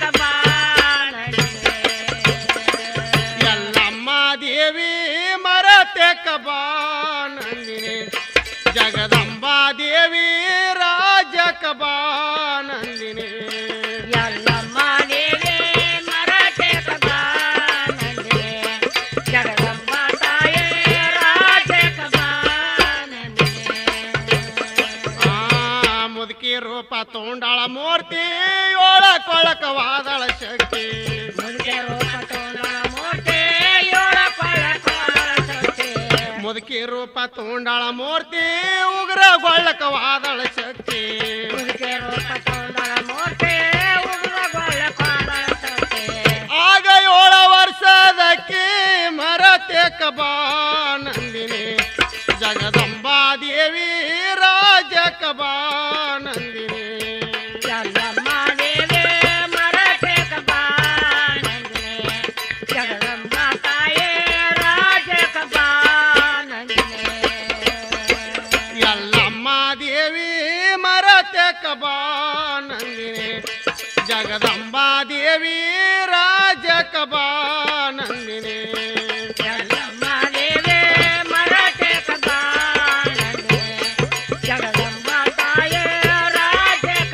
ಬಾನಂದೆ. ಎಲ್ಲಮ್ಮ ದೇವಿ ಮರತೆಕ ಬಾನಂದಿನಿ ಜಗದಂಬಾ ದೇವಿ ರಾಜಕ ಬಾನಂದಿನಿ ಎಲ್ಲಮ್ಮ ದೇವಿ ಮರತೇಕ ಬಾನಂದೆ. ಜಗದಂಬ ತಾಯಿ ರಾಜಕ ಬಾನಂದೆ. ಆ ಮುದುಕಿ ರೂಪ ತೋಂಡಾಳ ಮೂರ್ತಿ ಒಳ ಕೊಳಕವಾದಳ ಶಕ್ತಿ ಮುದುಕೆ ರೂಪ ತೋಂಡಳ ಮೂರ್ತಿ ಏಳ ಕೊಳಕೋಳ ಸೊಸೆ. ಮುದುಕಿ ರೂಪ ತೋಂಡಾಳ ಮೂರ್ತಿ ಉಗ್ರ ಗೊಳ್ಳಕವಾದಳ ಶಕ್ತಿ ಮುದುಕೆ ರೂಪ ತೋಂಡಳ ಮೂರ್ತಿ ಉಗ್ರಗೊಳ್ಳ ಕೋಲ ಸೊಸೆ. ಆಗ ಏಳ ವರ್ಷದಕ್ಕಿ ಮರತೆಕ ಬಾನಂದಿನಿ ಜಗದಂಬಾ ದೇವಿ ರಾಜಕ ಬಾನಂದಿನಿ ಎಲ್ಲಮ್ಮ ದೇವಿ ಮರತೇಕ ಬಾನಂದಿನಿ. ಜಗದಂಬ ತಾಯಿ ರಾಜಕ ಬಾನಂದಿನಿ. ಎಲ್ಲಮ್ಮ ದೇವಿ ಮರತೆಕ ಬಾನಂದಿನಿ ಜಗದಂಬಾ ದೇವಿ ರಾಜಕ ಬಾನಂದಿನಿ ಎಲ್ಲಮ್ಮ ದೇವಿ ಮರತೇಕ ಬಾನಂದಿನಿ. ಜಗದಂಬ ತಾಯಿ ರಾಜಕ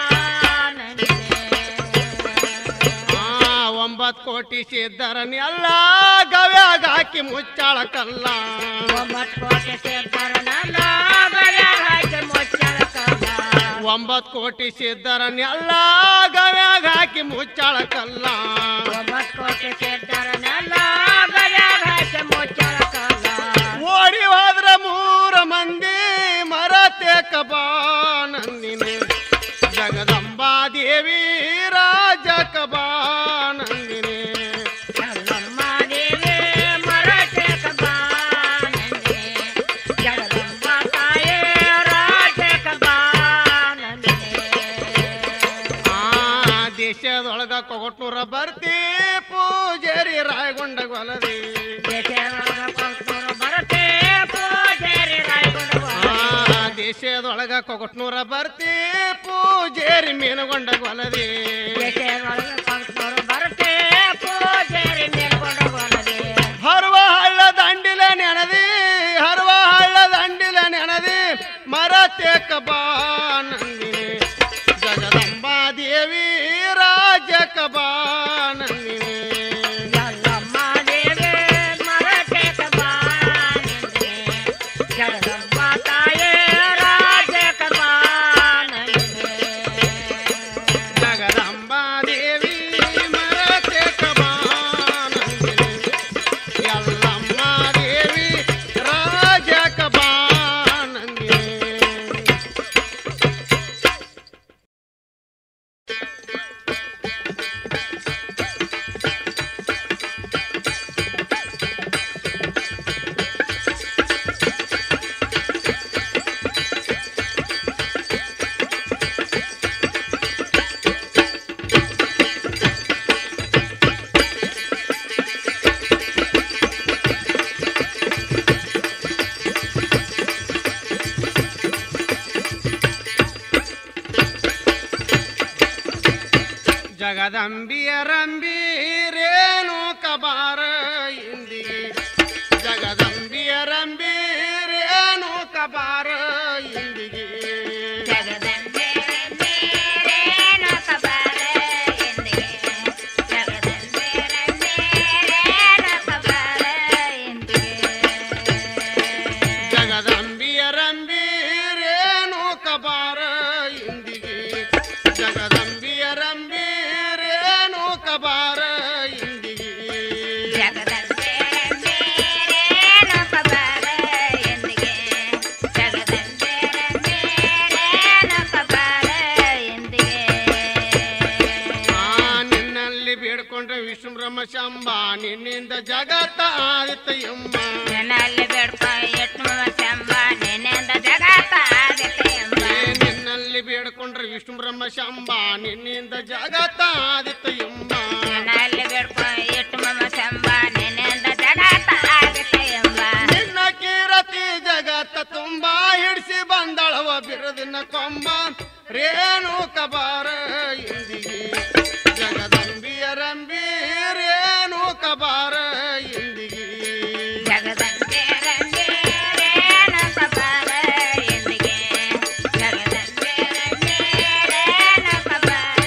ಬಾನಂದಿನಿ. ಆ ಒಂಬತ್ ಕೋಟಿ ಸಿದ್ಧರನ್ನೆಲ್ಲ ಗವ್ಯಾಗ ಹಾಕಿ ಮುಚ್ಚಾಳ ಕಲ್ಲ ಒಂಬತ್ತು ಕೋಟಿ ಸೇರ್ತಾರನಲ್ಲ ಬಳ್ಯಾಗ ಹಾಕಿ ಮುಚ್ಚಾಳ ಕಲ್ಲ. ಒಂಬತ್ ಕೋಟಿ ಸಿದ್ಧರನ್ನೆಲ್ಲ ಗವ್ಯಾಗ ಹಾಕಿ ಮುಚ್ಚಾಳ ಕಲ್ಲ ಒಂಬತ್ತು ಕೋಟಿ ಸೇರ್ತಾರನಲ್ಲ ಬಳ್ಯಾಗ ಹಾಕಿ ಮುಚ್ಚಾಳ ಕಲ್ಲ. ಓಡಿ ಹೋದ್ರ ಮೂರ ಮಂದಿ ಮರತೆಕ ಬಾನಂದಿನಿ ಜಗದಂಬಾ ದೇವಿ ರಾಜಕ ಬಾನಂದಿನಿ ಎಲ್ಲಮ್ಮ ದೇವಿ ಮರತೇಕ ಬಾನಂದಿನಿ. ಜಗದಂಬ ತಾಯಿ ರಾಜಕ ಬಾನಂದಿನಿ. ಆ ದೇಶದೊಳಗ ಕೊಗಟ್ನೂರ ಬರ್ತಿ ಪೂಜಾರಿ ರಾಯಗೊಂಡ ಗೊಲದಿ ದೇಶದೊಳಗ ಕೊಂಕೂರು ಬರತೆ ಪೂಜಾರಿ ರಾಯಗೊಂಡ ಆ ದೇಶದೊಳಗ ಕೊಗಟ್ನೂರ ಬರ್ತಿ ಪೂಜಾರಿ ಮೀನುಗೊಂಡ ಗೊಲದಿ ದೇಶದೊಳಗ ಕೊಂಕೂರು ಬರತೆ ಪೂಜಾರಿ ಮೇಲ್ಕೊಂಡ ಗೊಲದೆ. ಹರುವ ಹಳ್ಳ ದಂಡಿಲ ನೆನದಿ ಹರುವ ಹಳ್ಳ ದಂಡಿಲ ನೆನದಿ ಮರತೆಕ ಬಾನಂದಿನಿ ಜಗದಂಬಾ ದೇವಿ ರಾಜಕ ಬಾನಂದಿನಿ ಎಲ್ಲಮ್ಮ ದೇವಿ ಮರತೇಕ ಬಾನಂದಿನಿ. ಜಗದಂಬ ತಾಯಿ ರಾಜಕ ಬಾನಂದಿನಿ. ಜಗದಂಬಾ ದೇವಿ ಮರತೆಕ ಬಾನಂದಿನಿ ಎಲ್ಲಮ್ಮ ದೇವಿ ರಾಜಕ ಬಾನಂದಿನಿ ಜಗದಂಬಿಯ ರಂಬಿ ರೇಣು ಕಬಾರ ಇಂದಿಗೆ ಜಗದಂಬಿಯ ರಂಬಿ ರೇಣು ಕಬಾರ ಇಂದಿಗೆ ಜಗದಂಬೆ ರಂಬೆ ರೇಣುಕ ಬಾರ ಎಂದಿಗೆ ಜಗದಂಬೆ ರಂಬೆ ರೇಣುಕ ಬಾರ ಎಂದಿಗೆ ಜಗದಂಬಿಯ ರಂಬಿ ರೇಣು ಕಬಾರ ಇಂದಿಗೆ ಜಗದಂಬಿಯ ರಂಬಿ ರೇಣು ಕಬಾರ ಇಂದಿಗೆ ಜಗದಂಬೆ ರಂಬೆ ರೇಣುಕ ಬಾರ ಎಂದಿಗೆ ಜಗದಂಬೆ ರಂಬೆ ರೇಣುಕ ಬಾರ ಎಂದಿಗೆ ಆ ನಿನ್ನಲ್ಲಿ ಬೇಡ್ಕೊಂಡ್ರೆ ವಿಷ್ಣು ಬ್ರಹ್ಮ ಶಂಭ ನಿನ್ನಿಂದ ಜಗತ್ತ ಆದಿತ ಎಂಬ ನೆನಲ್ಲಿ ಬೇಡ್ಕೊ ಎಟ್ಟು ಚಂಬ ನೆನೆಂದ ಜಗತ್ತ ಆಗತ್ತೆ ಎಂಬ ಏ ನಿನ್ನಲ್ಲಿ ಬೇಡ್ಕೊಂಡ್ರೆ ವಿಷ್ಣು ಬ್ರಹ್ಮ ಶಂಭ ನಿನ್ನಿಂದ ಜಗತ್ತ ಆದಿತ ಎಂಬ ನೆನಲ್ಲಿ ಬೇಡ್ಕೊ ಎಟ್ಟು ಮಮ ಚಂಬ ನೆನೆಂದ ಜಗತ್ತ ಆಗತ್ತೆ ಎಂಬ ನಿನ್ನ ಕೀರತಿ ಜಗತ್ತ ತುಂಬಾ ಹಿಡಿಸಿ ಬಂದಳವ ಬಿರದಿನ ಕೊಂಬ ರೇಣು ಕಬಾರ ಇಂದಿಗೆ ಜಗದಂಬಿಯ ರಂಬಿ ರೇಣು ಕಬಾರ ಇಂದಿಗೆ ಜಗದಂಬೆ ರಂಬೆ ರೇಣುಕ ಬಾರ ಎಂದಿಗೆ ಜಗದಂಬೆ ರಂಬೆ ರೇಣುಕ ಬಾರ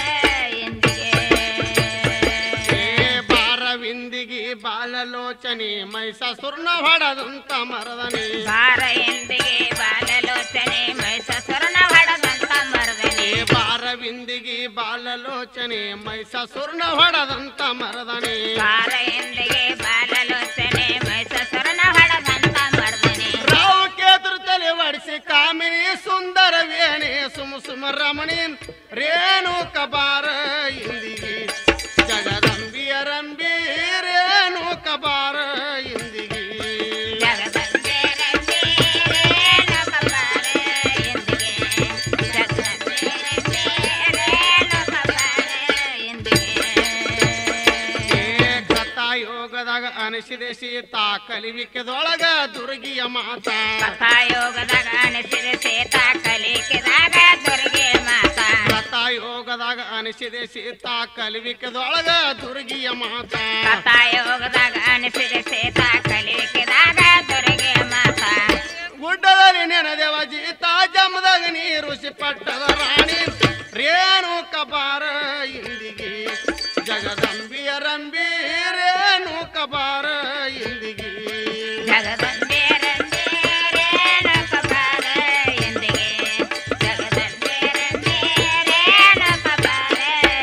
ಎಂದಿಗೆ ಏ ಬಾರವಿಂದಿಗೆ ಬಾಲಲೋಚನೆ ಮೈಸಾಸುರ್ನ ಹೊಡದಂತ ಮರದನೆ ಬಾರ ಎಂದಿಗೆ ಬಾಲಲೋಚನೆ ಮೈಸಸುರನ ಹೊಡೆದಂತ ಮರದನೆ ಏ ಬಾರವಿಂದಿಗೆ ಬಾಲಲೋಚನೆ ಮೈಸಾಸುರ್ನ ಹೊಡದಂತ ಮರದನೆ ಬಾರ ಎಂದಿಗೆ ಬಾಲಲೋಚನೆ ಮೈಸಸುರನ ಹೊಡೆದಂತ ಮರದನೆ ರಾವು ಕೇತರು ತಲೆ ಒಡಿಸಿ ಕಾಮಿನಿ ಸುಂದರ ವೇಣಿ ಸುಮ ಸುಮ ರಮಣಿ ರೇಣು ಕಬಾರ ಇಂದಿಗೆ ಜಗದಂಬಿಯ ರಂಬಿ ರೇಣು ಕಬಾರ ಇಂದಿಗೆ ಜಗದಂಬೆ ರಂಬೆ ರೇಣುಕ ಬಾರ ಎಂದಿಗೆ ಜಗದಂಬೆ ರಂಬೆ ರೇಣುಕ ಬಾರ ಎಂದಿಗೆ ಏ ಕಥಾಯೋಗದಾಗ ಅನಿಸಿದೆ ಸೀತಾ ಕಲಿವಿಕೆದೊಳಗ ದುರ್ಗಿಯ ಮಾತಾ ಕಥಾಯೋಗದಾಗ ಅನಿಸಿದ ಸೇತ ಕಲಿಕೆದಾಗ ದುರ್ಗೆ ಮಾತಾ ಕಥಾಯೋಗದಾಗ ಅನಿಸಿದೆ ಸೀತಾ ಕಲಿವಿಕೆದೊಳಗ ದುರ್ಗಿಯ ಮಾತಾ ಕಥಾಯೋಗದಾಗ ಅನಿಸಿದ ಸೇತ ಕಲಿಕೆದಾಗ ದುರ್ಗೆ ಮಾತಾ ಗುಡ್ಡದಲ್ಲಿ ನೆನೆದೆವ ಜೀತ ಜಮದಾಗ ನೀರು ಪಟ್ಟದ ರಾಣಿ ರೇಣು ಕಬಾರ ಇಂದಿಗೆ ಜಗದಂಬಿಯ ರಂಬಿ ರೇಣು ಕಬಾರ ಇಂದಿಗೆ ಜಗದಂಬೆ ರಂಬೆ ರೇಣುಕ ಬಾರ ಎಂದಿಗೆ ಜಗದಂಬೆ ರಂಬೆ ರೇಣುಕ ಬಾರ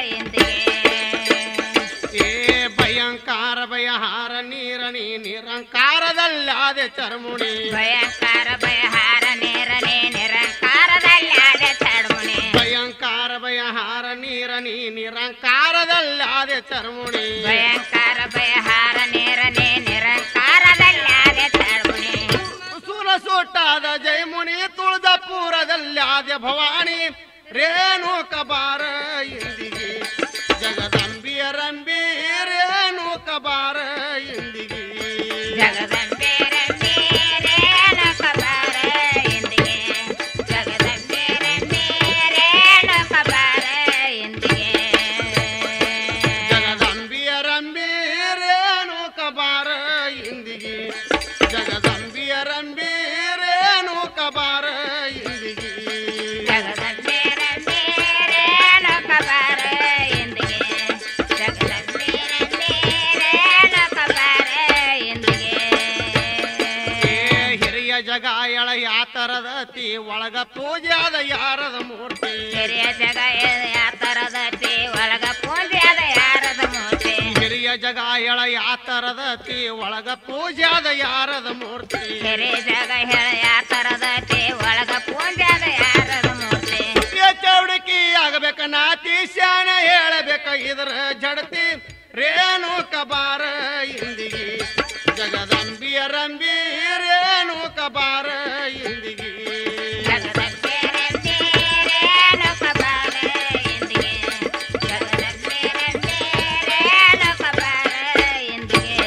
ಎಂದಿಗೆ ಏ ಭಯಂಕಾರ ಭಯಹಾರ ನೀರಣಿ ನಿರಂಕಾರದಲ್ಲಾದೆ ಚರ್ಮುಣಿ ಭಯಂಕರ ಭಯಹಾರ ನೇರನೆ ನಿರಂಕಾರದಲ್ಲಾದೆ ಚಡ್ಮುನಿ ಭಯಂಕಾರ ಭಯಹಾರ ನೀರಣಿ ನಿರಂಕಾರದಲ್ಲಾದೆ ಚರ್ಮುಣಿ ಭಯಂಕರ ಭಯಹಾರ ನೇರನೆ ನಿರಂಕಾರದಲ್ಲಾದೆ ಚಡ್ಮುನಿ ಸುರ ಸೂಟಾದ ಜಯಮುನಿ ತುಳಜಪುರದಲ್ಲಾದೆ ಭವಾನಿ ರೇಣು ಕಬಾರ ಇಂದಿಗೆ ಜಗದಂಬಿಯ ರಂಬಿ ರೇಣು ಕಬಾರ ಇಂದಿಗೆ ಜಗದಂಬೆ ರಂಬೆ ರೇಣುಕ ಬಾರ ಎಂದಿಗೆ ಜಗದಂಬೆ ರಂಬೆ ರೇಣುಕ ಬಾರ ಎಂದಿಗೆ ಜಗದಂಬಿಯ ರಂಬಿ ರೇಣು ಕಬಾರ ಇಂದಿಗೆ ಜಗದಂಬಿಯ ರಂಬಿ ರೇಣು ಕಬಾರ ಇಂದಿಗೆ ಜಗದಂಬೆ ರಂಬೆ ರೇಣುಕ ಬಾರ ಎಂದಿಗೆ ಜಗದಂಬೆ ರಂಬೆ ರೇಣುಕ ಬಾರ ಎಂದಿಗೆ ಏ ಹಿರಿಯ ಜಗಾಯಳ ಯಾತರದತಿ ಒಳಗ ಪೂಜೆ ಆದ ಯಾರದ ಮೂರ್ತಿ ಹಿರಿಯ ಜಗ ಯಾತರದತಿ ಒಳಗ ಪೂಜೆ ಅದ ಯಾರದ ಮೂರ್ತಿ ಹಿರಿಯ ಜಗಾಯಳ ಯಾತರದತಿ ಒಳಗ ಪೂಜೆ ಆದ ಯಾರದ ಮೂರ್ತಿ ಹಿರಿಯ ಜಗ ಹೇಳ ಯಾತರದತಿ ಒಳಗ ಪೂಜೆ ಅದ ಯಾರದ ಮೂರ್ತಿ ಹುಟ್ಟಿಯ ಚೌಡಕಿ ಆಗಬೇಕ ನಾತಿ ಶಾನ ಹೇಳಬೇಕ ಇದರ ಜಡತಿ ರೇಣು ಕಬಾರ ಇಂದಿಗೆ ಜಗದಂಬಿಯ ರಂಬಿ ರೇಣು ಕಬಾರ ಇಂದಿಗೆ ಜಗದಂಬೆ ರಂಬೆ ರೇಣುಕ ಬಾರ ಎಂದಿಗೆ ಜಗದಂಬೆ ರಂಬೆ ರೇಣುಕ ಬಾರ ಎಂದಿಗೆ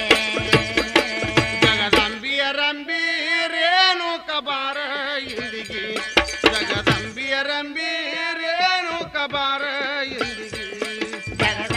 ಜಗದಂಬಿಯ ರಂಬಿ ರೇಣು ಕಬಾರ ಇಂದಿಗೆ ಜಗದಂಬಿಯ ರಂಬಿ ರೇಣು ಕಬಾರ ಇಂದಿಗೆ ಜಗದ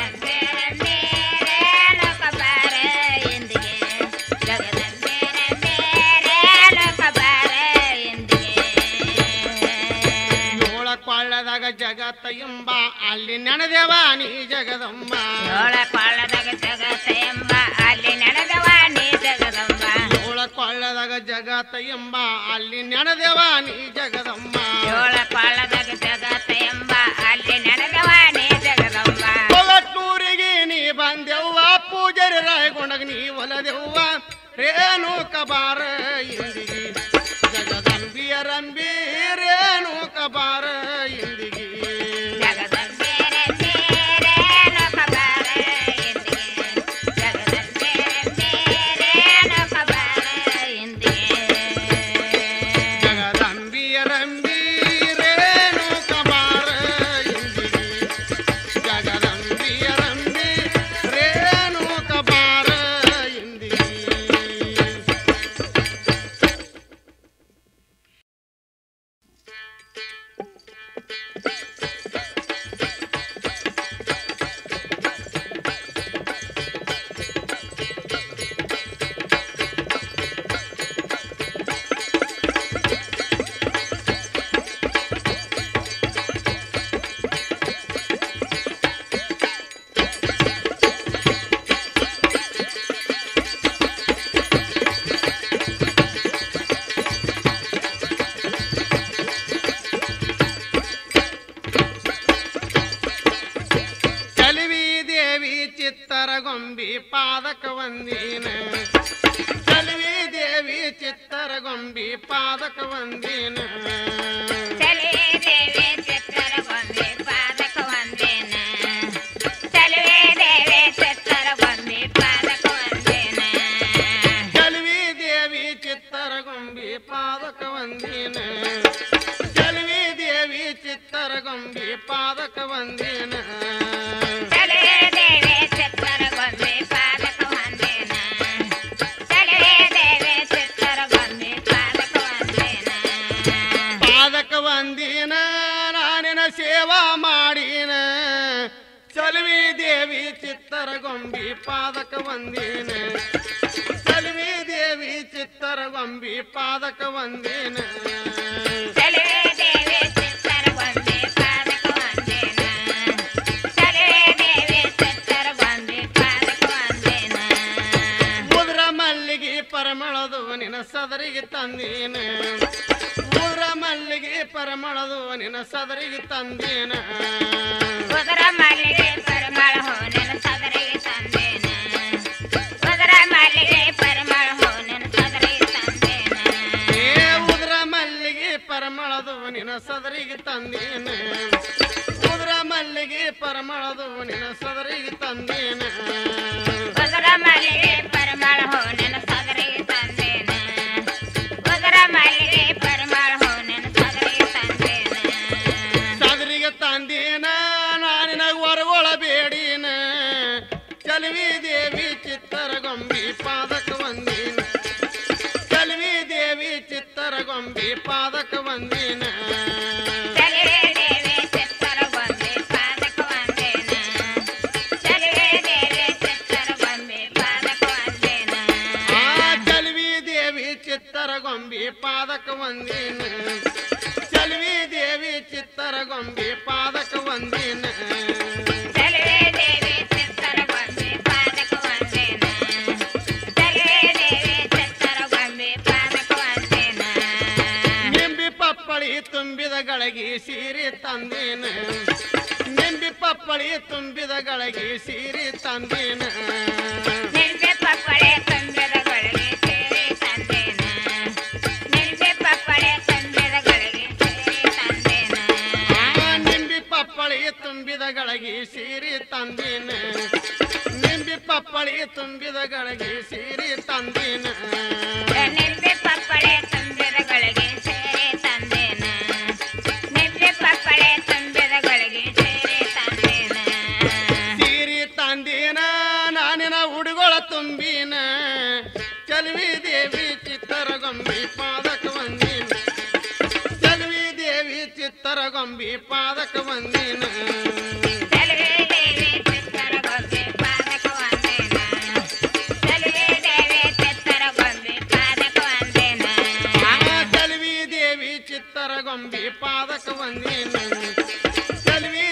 ಎಂಬ ಅಲ್ಲಿ ನೆನೆದೆವ ನೀ ಜಗದಮ್ಮ ಏಳ ಕೊಳ್ಳದಾಗ ಜಗತ್ತ ಎಂಬ ಅಲ್ಲಿ ನಡೆದವ ನೀ ಜಗದಂಬ ಏಳ ಕೊಳ್ಳದಾಗ ಜಗತ್ತ ಎಂಬ ಅಲ್ಲಿ ನೆನೆದೆವ ನೀ ಜಗದಮ್ಮ ಏಳ ಕೊಳ್ಳದಾಗ ಜಗತ್ತ ಎಂಬ ಅಲ್ಲಿ ನಡೆದವ ನೀ ಜಗದಂಬ ಕೊಗಟ್ನೂರಿಗೆ ನೀ ಬಂದೆವ್ವ ಪೂಜಾರಿ ರಾಯಗೊಂಡಾಗ ನೀ ಒಲದೆವ್ವ ರೇಣು ಕಬಾರ ಇಂದಿಗಿ ಜಗದಂಬಿಯ ರಂಬಿ ರೇಣು ಕಬಾರ ಇಂದಿಗಿ ಜಗದಂಬೆ ರೇಣು ಕಬಾರ ಎಂದಿಗೆ ಜಗದಂಬೆ ರೇಣು ಕಬಾರ ಎಂದಿಗೆ ಜಗದಂಬಿಯ ರಂಬಿ ರೇಣು ಕಬಾರ ಇಂದಿಗಿ ಜಗದಂಬಿಯ ರಂಬಿ ರೇಣು ಕಬಾರ ಇಂದಿಗಿ ಚಲವಿ ದೇವಿ ಚಿತ್ತರಗೊಂಬಿ ಪಾದಕ ವಂದಿನ ಚಲವಿ ದೇವಿ ಚಿತ್ತರಗೊಂಬಿ ಪಾದಕ ವಂದಿನ ಚಲುವೆ ದೇವಿ ಚಿತ್ತರ ಗೊಂಬೆ ಪಾದಕ ವಂದೇನ ಚಲುವೆ ದೇವಿ ಚಿತ್ತರ ಗೊಂಬೆ ಪಾದಕ ವಂದೇನ ಚಲವಿ ದೇವಿ ಚಿತ್ತರಗೊಂಬಿ ಪಾದಕ ವಂದಿನ ಚಲವಿ ದೇವಿ ಚಿತ್ತರಗೊಂಬಿ ಪಾದಕ ವಂದಿನ ಚಲುವೆ ದೇವಿ ಚಿತ್ತರ ಗೊಂಬೆ ಪಾದಕ ವಂದೇನ ಚಲುವೆ ದೇವಿ ಚಿತ್ತರ ಗೊಂಬೆ ಪಾದಕ ವಂದೇನ ಪಾದಕ ವಂದಿನ ನಾನಿನ ಸೇವಾ ಮಾಡಿನ ಚಲವಿ ದೇವಿ ಚಿತ್ತರಗೊಂಬಿ ಪಾದಕ ವಂದಿನ ಚಲವಿ ದೇವಿ ಚಿತ್ತರಗೊಂಬಿ ಪಾದಕ ವಂದಿನ ಚಲುವೆ ದೇವಿ ಚಿತ್ತರ ಗೊಂಬೆ ಪಾದಕ ವಂದೇನ ಚಲುವೆ ದೇವಿ ಚಿತ್ತರ ಗೊಂಬೆ ಪಾದಕ ವಂದೇನ ಮುದ್ರ ಮಲ್ಲಿಗೆ ಪರಮಳದು ನಿನ ಸದರಿಗೆ ತಂದೀನ ಮುದ್ರ ಮಲ್ಲಿಗೆ ಪರಮಳದು ನಿನ ಸದರಿಗೆ ತಂದೀನ ಉದರ ಮಲ್ಲಿಗೆ ಪರಿಮಳ ಹೋನೆನ ಸದರಿಗೆ ತಂದೇನ ಉದರ ಮಲ್ಲಿಗೆ ಪರಿಮಳ ಹೋನೆನ ಸದರಿಗೆ ತಂದೇನ ಏ ಉದ್ರ ಮಲ್ಲಿಗೆ ಪರಮಳದು ನಿನ ಸದರಿಗೆ ತಂದೀನ ಉದ್ರ ಮಲ್ಲಿಗೆ ಪರಮಳದು ನಿನ ಸದರಿಗೆ ತಂದೀನ ಉದರ ಮಲ್ಲಿಗೆ ಪರಿಮಳ ಹೋನೆನ ಸದರಿಗೆ ತಂದೇನ ಉದರ ಮಲ್ಲಿಗೆ ಪರಿಮಳ ಹೋನೆನ ಸದರಿಗೆ ತಂದೇನ ಸದರಿಗೆ ತಂದೀನ ನಾನಿನ ಹೊರಗೊಳ ಬೇಡಿನ ಚಲವಿ ದೇವಿ ಚಿತ್ತರಗೊಂಬಿ ಪಾದಕ ವಂದಿನ ಚಲವಿ ದೇವಿ ಚಿತ್ತರಗೊಂಬಿ ಪಾದಕ ವಂದಿನ ಚಲುವೆ ದೇವಿ ಚಿತ್ತರ ಗೊಂಬೆ ಪಾದಕ ವಂದೇನ ಚಲುವೆ ದೇವಿ ಚಿತ್ತರ ಗೊಂಬೆ ಪಾದಕ ವಂದೇನ ಆ ಚಲವಿ ದೇವಿ ಚಿತ್ತರಗೊಂಬಿ ಪಾದಕ ವಂದಿನ ಚಲವಿ ದೇವಿ ಚಿತ್ತರಗೊಂಬಿ ಪಾದಕ ವಂದಿನ ಚಲುವೆ ದೇವಿ ಚಿತ್ತರ ಗೊಂಬೆ ಪಾದಕ ವಂದೇನ ಚಲುವೆ ದೇವಿ ಚಿತ್ತರ ಗೊಂಬೆ ಪಾದಕ ವಂದೇನ ನಿಂಬಿ ಪಪ್ಪಳಿ ತುಂಬಿದ ಗಳಗಿ ಸೀರೆ ತಂದಿನ ನಿಂಬಿ ಪಪ್ಪಳಿ ತುಂಬಿದ ಗಳಗಿ ಸೀರೆ ತಂದಿನ ನಿಲ್ಬೆ ಪಪ್ಪಳೆ ತಂದೆದಗಳಿಗೆ ಸೇರಿ ತಂದೇನ ನಿಲ್ಬೆ ಪಪ್ಪಳೆ ತಂದೆದಗಳಿಗೆ ಸೇರಿ ತಂದೇನ ಆ ನಿಂಬಿ ಪಪ್ಪಳಿ ತುಂಬಿದ ಗಳಗಿ ಸೀರೆ ತಂದಿನ ನಿಂಬಿ ಪಪ್ಪಳಿ ತುಂಬಿದ ಗಳಗಿ ಸೀರೆ ತಂದಿನ ನಿಲ್ಬೆ ಪಪ್ಪಳೆ ತಂದೆದಗಳಿಗೆ ಸೇರಿ ತಂದೇನ ನಿಲ್ಬೆ ಪಪ್ಪಳೆ ತಂದೆದಗಳಿಗೆ ಸೇರಿ ತಂದೇನ ಸೀರೆ ತಂದಿನ ನಾನಿನ ಹುಡುಗೊಳ ತುಂಬಿನ ಚಲವಿ ದೇವಿ ಚಿತ್ತರಗೊಂಬಿ ಪಾದಕ ವಂದಿನ ಚಲವಿ ದೇವಿ ಚಿತ್ತರಗೊಂಬಿ ಪಾದಕ ವಂದಿನ ಚಲುವೆ ದೇವಿ ಚಿತ್ತರ ಗೊಂಬೆ ಪಾದಕ ವಂದೇನ ಚಲುವೆ ದೇವಿ ಚಿತ್ತರ ಗೊಂಬೆ ಪಾದಕ ವಂದೇನ ಆ ಚಲವಿ ದೇವಿ ಚಿತ್ತರಗೊಂಬಿ ಪಾದಕ ವಂದಿನ ಚಲವಿ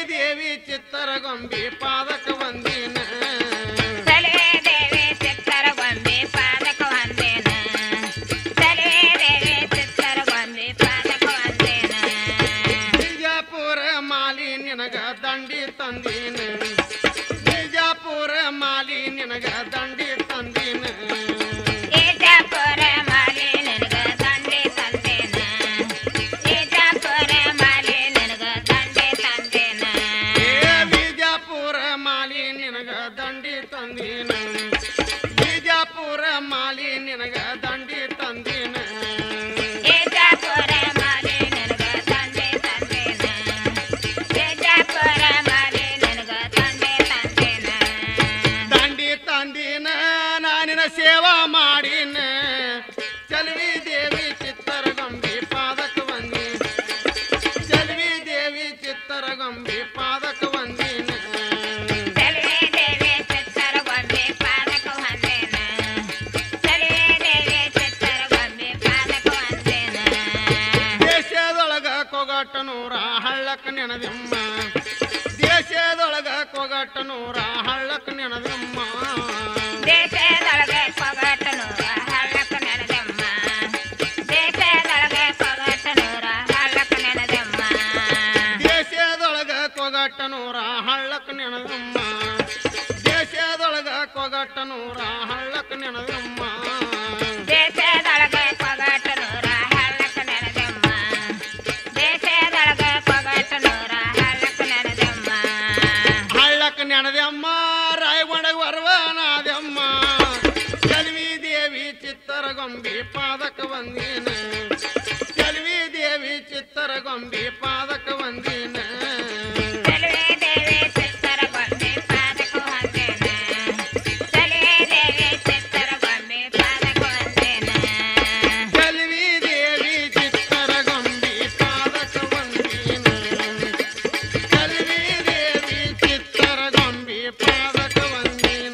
ಚಲವಿ ದೇವಿ ಚಿತ್ತರಗೊಂಬಿ ಪಾದಕ ವಂದಿ ಚಲವಿ ದೇವಿ ಚಿತ್ತರಗೊಂಬಿ ಪಾದಕ ವಂದಿನ ಸಲುವೆ ದೇವಿ ಚಿತ್ತರಗೊಂಬೆ ಪಾದಕ ವಂದೇನ ಸಲುವೆ ದೇವಿ ಚಿತ್ತರಗೊಂಬೆ ಪಾದಕ ವಂದೇನ ದೇಶದೊಳಗ ಕೊಗಟನೂರ ಹಳ್ಳಕ್ಕ ನೆನದಮ್ಮ ದೇಶದೊಳಗ ಕೊಗಟನೂರ ಹಳ್ಳಕ್ಕ ನೆನದಮ್ಮ ದೇಶದೊಳಗೆ ಕೊಗಟನೂರ ಹಳ್ಳಕ ನೆನೆದಮ್ಮ ದೇಶದೊಳಗೆ ಕೊಗಟನೂರ ಹಳ್ಳಕ ನೆನೆದಮ್ಮ ದೇಶದೊಳಗ ಕೊಗಟನೂರ ಹಳ್ಳಕ್ಕ ನೆನದಮ್ಮ ದೇಶದೊಳಗ ಕೊಗಟನೂರ ಹಳ್ಳಕ್ಕ ನೆನದಮ್ಮ ದೇಶದೊಳಗೆ ಕೊಗಟನೂರ ಹಳ್ಳಕ ನೆನೆದಮ್ಮ ದೇಶದೊಳಗೆ ಕೊಗಟನೂರ ಹಳ್ಳಕ ನೆನೆದಮ್ಮ ಹಳ್ಳಕ್ಕ ನೆನದಮ್ಮ ರಾಯಗೊಂಡ ವರವನಾದಮ್ಮ ಚಲವಿ ದೇವಿ ಚಿತ್ತರಗೊಂಬಿ ಪಾದಕ ವಂದಿನ ಚಲವಿ ದೇವಿ ಚಿತ್ತರಗೊಂಬಿ ಪಾದಕ ವಂದಿನ ಸಲುವೆ ದೇವಿ ಚಿತ್ತರಗೊಂಬೆ ಪಾದಕ ವಂದೇನ ಸಲುವೆ ದೇವಿ ಚಿತ್ತರಗೊಂಬೆ ಪಾದಕ ವಂದೇನ ಚಲವಿ ದೇವಿ ಚಿತ್ತರಗೊಂಬಿ ಪಾದಕ ವಂದಿನ ಚಲವಿ ದೇವಿ ಚಿತ್ತರಗೊಂಬಿ ಪಾದಕ ವಂದಿನ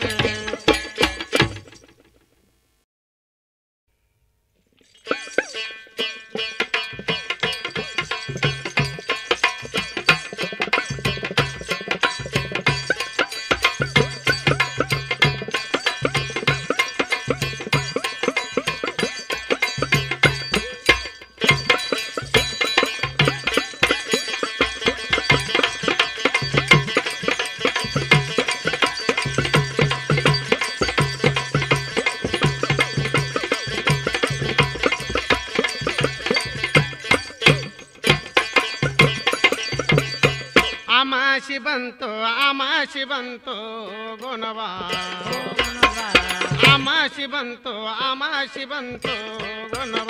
ಆಮಾಶಿ ಬಂತು ಆಮಾಶಿ ಬಂತು ಗುಣವ ಆಮಾಶಿ ಬಂತು ಆಮಾಶಿ ಬಂತು ಗುಣವ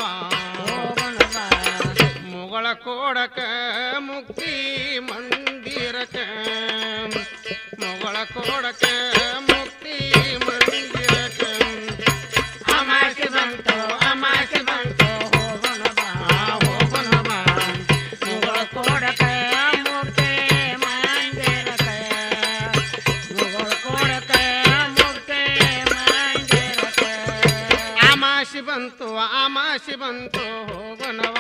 ಮುಗಳ ಕೋಡಕ ಮುಕ್ತಿ ಮಂದಿರಕ ಮುಗಳ ಕೋಡಕ ಮುಕ್ತಿ ಮಂದಿರಕ ಅಮಾಶಿ ಬಂತು ಅಮಾಶಿ ಬಂತು ಆ ಹೋಗುಣವ ಮುಗಳ ಕೊಡಕ ಮುಕ್ತಿ ಮಂದಿರಕ ಮುಗುಳ ಕೊಡಕ ಮುಕ್ತಿ ಮಂದಿರಕ ಆಮಾಶಿ ಬಂತು ಆಮಾಶಿ ಬಂತು ಹೋಗುಣವ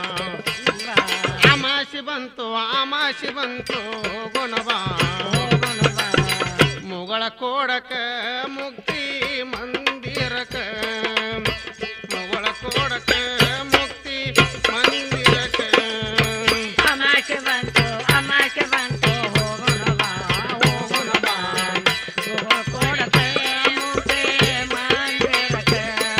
ಆಮಾಶಿ ಬಂತು ಆಮಾಶಿ ಬಂತು ಗುಣವ ಮುಗಳ ಕೋಡಕ ಮುಕ್ತಿ ಮಂದಿರಕ ಮುಗಳ ಕೋಡಕ ಮುಕ್ತಿ ಮಂದಿರಕ ಅಮಾಶೆ ಬಂತು ಅಮಾಶೆ ಬಂತು ಹೋಗೋಣವ ಹೋಗೋಣವ ಮುಗುಳ ಕೊಡಕ ಮುಕ್ತಿ ಮಂದಿರಕ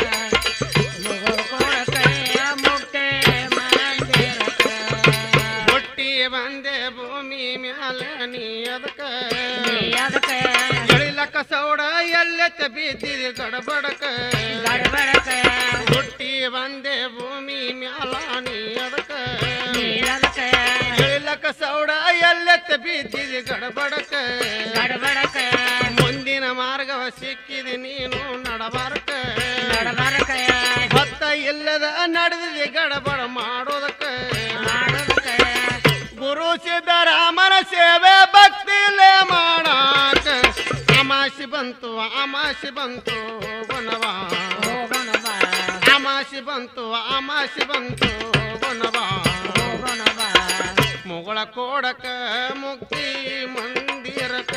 ಮುಗುಳ ಕೊಡಕ ಮುಕ್ತಿ ಮಂದಿರಕ ಹುಟ್ಟಿ ಬಂದೆ ಭೂಮಿ ಮ್ಯಾಲ ನೀ ಅದಕ ಅದಕ್ಕ ಎಳಿಲಕ ಸೌಡ ಎಲ್ಲೆತ್ತ ಬಿದ್ದಿದೆ ಗಡಬಡಕ ಗಡಬಡಕ ಹುಟ್ಟಿ ಬಂದೆ ಭೂಮಿ ಮ್ಯಾಲ ನೀ ಅದಕ ನೀರದಕ ಎಳಿಲಕ ಸೌಡ ಎಲ್ಲೆತ್ತ ಬಿದ್ದಿದೆ ಗಡಬಡಕ ಗಡಬಡಕ ಮುಂದಿನ ಮಾರ್ಗವ ಸಿಕ್ಕಿದೆ ನೀನು ನಡಬಾರಕ ಗಡಬಡಕ ಹೊತ್ತ ಇಲ್ಲದ ನಡೆದಿದೆ ಗಡಬಡ ಮಾಡೋದಕ್ಕ ಮಾಡೋದಕ್ಕ ಗುರು ಸಿದ್ದರಾಮನ ಸೇವೆ ಭಕ್ತಿಲೇ ಮಾಡಾಕ ಅಮಾಸಿ ಬಂತು ಅಮಾಸಿ ಬಂತು ಗುಣವ ಹೋಗೋಣವ ಅಮಾಸಿ ಬಂತು ಅಮಾಸಿ ಬಂತು ಗುಣವ ಹೋಗೋಣವ ಮುಗಳ ಕೋಡಕ ಮುಕ್ತಿ ಮಂದಿರಕ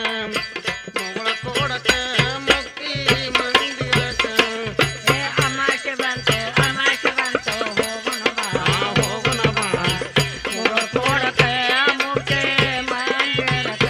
ಮುಗಳ ಕೋಡಕ ಮುಕ್ತಿ ಮಂದಿರಕ ಏ ಅಮಾಶೆ ಬಂತು ಅಮಾಶೆ ಬಂತು ಹೋಗೋಣವ ಆ ಹೋಗುಣವ ಮುಗುಳ ಕೊಡಕ ಮುಕ್ತಿ ಮಂದಿರಕ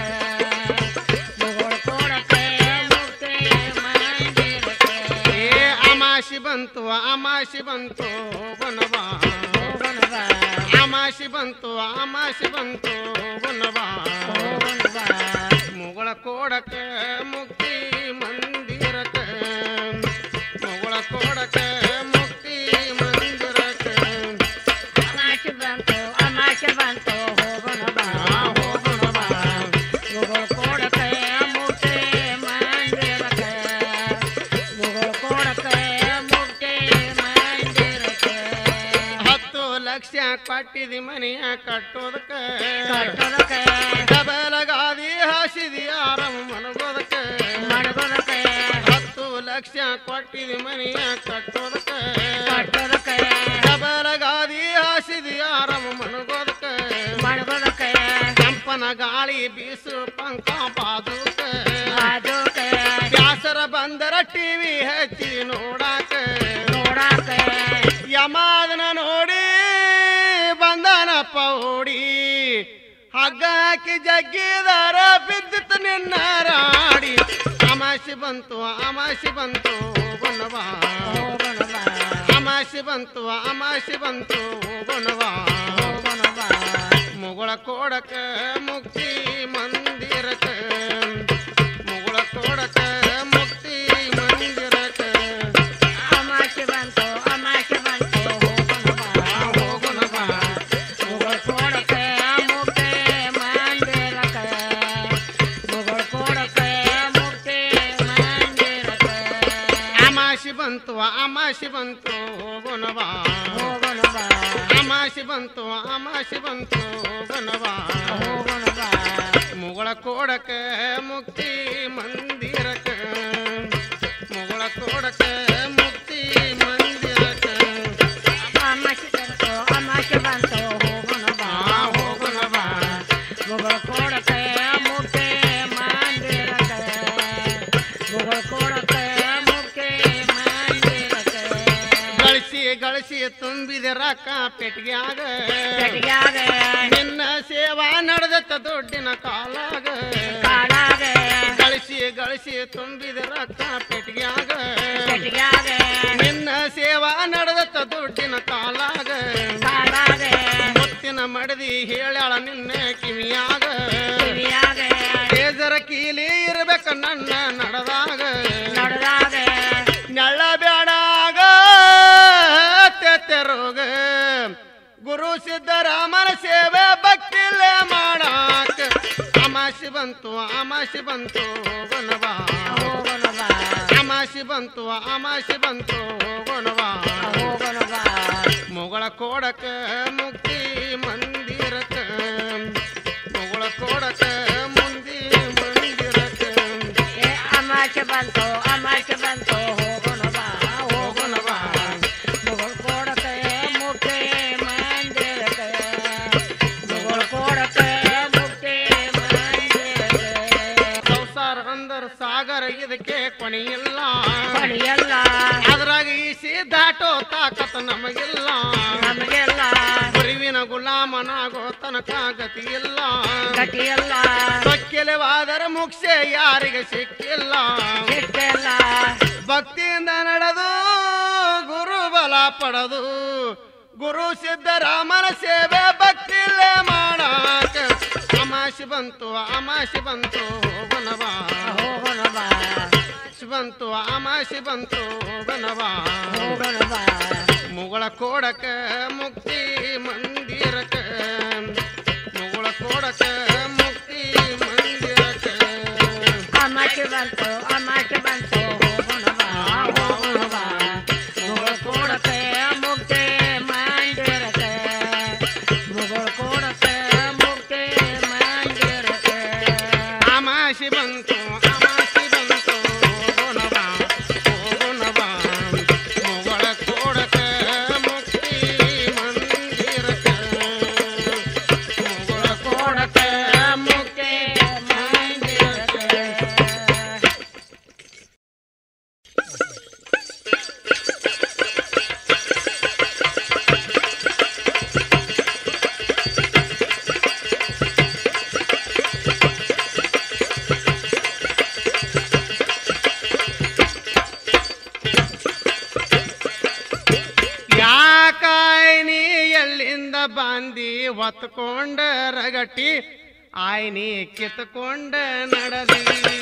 ಮುಗುಳ ಕೊಡಕ ಮುಕ್ತಿ ಮಂದಿರಕ ಏ ಅಮಾಸಿ ಬಂತು ಅಮಾಸಿ ಬಂತು ಗುಣವ ಹೋಗೋಣವ ಅಮಾಸಿ ಬಂತು ಅಮಾಸಿ ಬಂತು ಗುಣವ ಹೋಗೋಣವ ಮುಗಳ ಕೋಡಕ ಮುಕ್ತಿ ಮಂದಿರಕ ಮುಗಳ ಕೋಡಕ ಮುಕ್ತಿ ಮಂದಿರಕ ಅಮಾಶೆ ಬಂತು ಅಮಾಶೆ ಬಂತು ಹೋಗೋಣವ ಆ ಹೋಗುಣವ ಮುಗುಳ ಕೊಡಕ ಮುಕ್ತಿ ಮಂದಿರಕ ಮುಗುಳ ಕೊಡಕ ಮುಕ್ತಿ ಮಂದಿರಕ ಲಕ್ಷ ಕೊಟ್ಟಿದಿ ಮನೆಯ ಕಟ್ಟೋದಕ್ಕ ಕಟ್ಟೋದಕ್ಕೆ ಡಬಲಗಾದಿ ಹಾಸಿದಿ ಆರಾಮ ಮನಗೋದಕ್ಕ ಮಡಗೋದಕ್ಕೆ ಹತ್ತು ಲಕ್ಷ ಕೊಟ್ಟಿದಿ ಮನೆಯ ಕಟ್ಟೋದಕ್ಕ ಕಟ್ಟೋದಕ್ಕೆ ಡಬಲಗಾದಿ ಹಾಸಿದಿ ಆರಾಮ ಮನಗೋದಕ್ಕ ಮಡಗೋದಕ್ಕೆ ಕೆಂಪನ ಗಾಳಿ ಬೀಸು ಪಂಕ ಬಾದುಕ ಬಾಜೋಕೆ ಬ್ಯಾಸರ ಬಂದರ ಟಿವಿ ಹಚ್ಚಿ ನೋಡಾಕ ನೋಡಾಕೆ ಯಮಾದನ ನೋಡಿ ಬಂದನಪ್ಪ ಓಡಿ ಹಗ್ಗ ಹಾಕಿ ಜಗ್ಗಿದಾರ ಬಿದ್ದಿತ್ತು ನಿನ್ನ ರಾಡಿ ಅಮಾಸಿ ಬಂತು ಅಮಾಸಿ ಬಂತು ಹೋಗೋಣವಾ ಹೋಗೋಣ ಬಾ ಅಮಾಸಿ ಬಂತು ಅಮಾಸಿ ಬಂತು ಹೋಗೋಣವಾ ಹೋಗೋಣ ಬಾ ಮುಗುಳ ಕೋಡಕ ಮುಕ್ತಿ ಮಂದಿರಕ ಮುಗುಳ ಕೋಡಕ ಮುಕ್ತಿ ಮಂದಿರಕ ಅಮಾಸೆ ಬಂತು ಅಮಾಸೆ ಬಂತು ಹೋಗೋಣ ಬಾ ಹೋಗೋಣ ಬಾ ಮುಗುಳ್ ಕೊಡಕ್ಕೆ ಮುಕ್ತಿ ಮಂದಿರಕ್ಕೆ ಮುಗುಳ್ ಕೊಡಕ್ಕೆ ಮುಕ್ತಿ ಮಂದಿರಕ್ಕೆ ಅಮಾಸಿ ಬಂತು ಅಮಾಸಿ ಬಂತು ಹೋಗೋಣವಾ ಹೋಗೋಣ ಬಾ ಅಮಾಸಿ ಬಂತು ಅಮಾಸಿ ಬಂತು ಹೋಗೋಣವಾ ಹೋಗೋಣ ಬಾ ಮುಗುಳ ಕೋಡಕ ಮುಕ್ತಿ ಮಂದಿರಕ ಮುಗುಳ ಕೋಡಕ ಮುಕ್ತಿ ಮಂದಿರಕ ಅಮಾಸೆ ಬಂತು ಅಮಾಸೆ ಬಂತು ಹೋಗೋಣ ಬಾ ಆ ಹೋಗೋಣ ಬಾ ಮುಗುಳ್ ಕೊಡಕ್ಕೆ ಮುಕ್ತಿ ಮಂದಿರಕ್ಕೆ ಮುಗುಳ್ ಕೊಡಕ್ಕೆ ಮುಕ್ತಿ ಮಂದಿರಕ್ಕೆ ಗಳಿಸಿ ಗಳಿಸಿ ತುಂಬಿದ ರೊಕ್ಕ ಪೆಟ್ಟಿಗ್ಯಾಗ ಪೆಟ್ಟಿಗ್ಯಾಗ ನಿನ್ನ ಸೇವಾ ನಡೆದತ್ತ ದುಡ್ಡಿನ ಕಾಲಾಗ ಕಾಲಾಗ ಗಳಿಸಿ ಗಳಿಸಿ ತುಂಬಿದ ರೊಕ್ಕ ಪೆಟ್ಟಿಗ್ಯಾಗ ಪೆಟ್ಟಿಗ್ಯಾಗ ನಿನ್ನ ಸೇವಾ ನಡೆದತ್ತ ದುಡ್ಡಿನ ಕಾಲಾಗ ಕಾಲಾಗ ಮುತ್ತಿನ ಮಡದಿ ಹೇಳ್ಯಾಳ ನಿನ್ನ ಕಿವಿಯಾಗ ಕಿವಿಯಾಗ ಬೇಜರ ಕೀಲಿ ಇರ್ಬೇಕ ನನ್ನ ನಡೆದಾಗ ನಡೆದಾಗ ನೆಳ್ಳ ಬೇಡಾಗ ತೆರೋಗ ಗುರು ಸಿದ್ದರಾಮನ ಸೇವೆ ಭಕ್ತಿಲ್ಲೇ ಮಾಡಾಕ ಅಮಾಸಿ ಬಂತು ಅಮಾಸಿ ಬಂತು ಹೋಗೋಣವಾ ಹೋಗೋಣ ಬಾ ಅಮಾಸಿ ಬಂತು ಅಮಾಸಿ ಬಂತು ಹೋಗೋಣವಾ ಹೋಗೋಣ ಬಾ ಮುಗಳ ಕೋಡಕ ಮುಕ್ತಿ ಮಂದಿರಕ ಮುಗಳ ಕೋಡಕ ಮುಂದಿ ಮಂದಿರಕ ಏ ಅಮಾಸೆ ಬಂತು ಅಮಾಸೆ ಬಂತು ಹೋಗೋಣ ಬಾ ಹೋಗೋಣ ಬಾ ಮುಗುಳ್ ಕೊಡಕ್ಕೆ ಮುಕ್ತಿ ಮಂದಿರಕ್ಕೆ ಮುಗುಳ್ ಕೊಡಕ್ಕೆ ಮುಕ್ತಿ ಮಂದಿರಕ್ಕೆ ಸಂಸಾರ ಅಂದರ ಸಾಗರ ಇದಕ್ಕೆ ಕೊನೆಯಿಲ್ಲ ಪಡಿಯಲ್ಲ ಅದ್ರಾಗ ಈಸಿ ದಾಟೋ ತಾಕತ್ ನಮಗಿಲ್ಲ ನಮಗೆಲ್ಲ ಗುರುವಿನ ಗುಲಾಮನಾಗೋ ತನಕ ಗತಿ ಇಲ್ಲ ಗತಿಯಲ್ಲ ಸೊಕ್ಕೆಲೆವಾದರ ಮುಕ್ಷೆ ಯಾರಿಗೆ ಸಿಕ್ಕಿಲ್ಲ ಸಿಕ್ಕೆಲ್ಲ ಭಕ್ತಿಯಿಂದ ನಡೆದು ಗುರು ಬಲ ಪಡೆದು ಗುರು ಸಿದ್ದರಾಮನ ಸೇವೆ ಭಕ್ತಿಲ್ಲೇ ಮಾಡಾಕ ಅಮಾಸಿ ಬಂತು ಅಮಾಸಿ ಬಂತು ಹೋಗೋಣವಾ ಹೋಗೋಣ ಬಾ ಅಮಾಸಿ ಬಂತು ಅಮಾಸಿ ಬಂತು ಹೋಗೋಣವಾ ಹೋಗೋಣ ಬಾ ಮುಗಳ ಕೋಡಕ ಮುಕ್ತಿ ಮಂದಿರಕ ಮುಗಳ ಕೋಡಕ ಮುಕ್ತಿ ಮಂದಿರಕ ಅಮಾಸೆ ಬಂತು ಅಮಾಸೆ ಬಂತು ಹೋಗೋಣ ಬಾ ಹೋಗೋಣ ಬಾ ಮುಗುಳ್ ಕೊಡಕ್ಕೆ ಮುಕ್ತಿ ಮಂದಿರಕ್ಕೆ ಮುಗುಳ್ ಕೊಡಕ್ಕೆ ಮುಕ್ತಿ ಮಂದಿರಕ್ಕೆ ಅಮಾಸಿ ಬಂತು ಅಮಾಸಿ ಬಂತು ಹೋಗೋಣವಾ ಹೋಗೋಣವಾ ಮುಗಳ ಕೋಡಕ ಮುಕ್ತಿ ಮಂದಿರಕ ಮುಗಳ ಕೋಡಕ ಮುಕ್ತಿ ಮಂದಿರಕ ಯಾಕಾಯ್ನಿ ಎಲ್ಲಿಂದ ಬಂದಿ ಹೊತ್ಕೊಂಡ ರಗಟಿ ಆಯ್ನಿ ಕಿತ್ಕೊಂಡ ನಡದಿ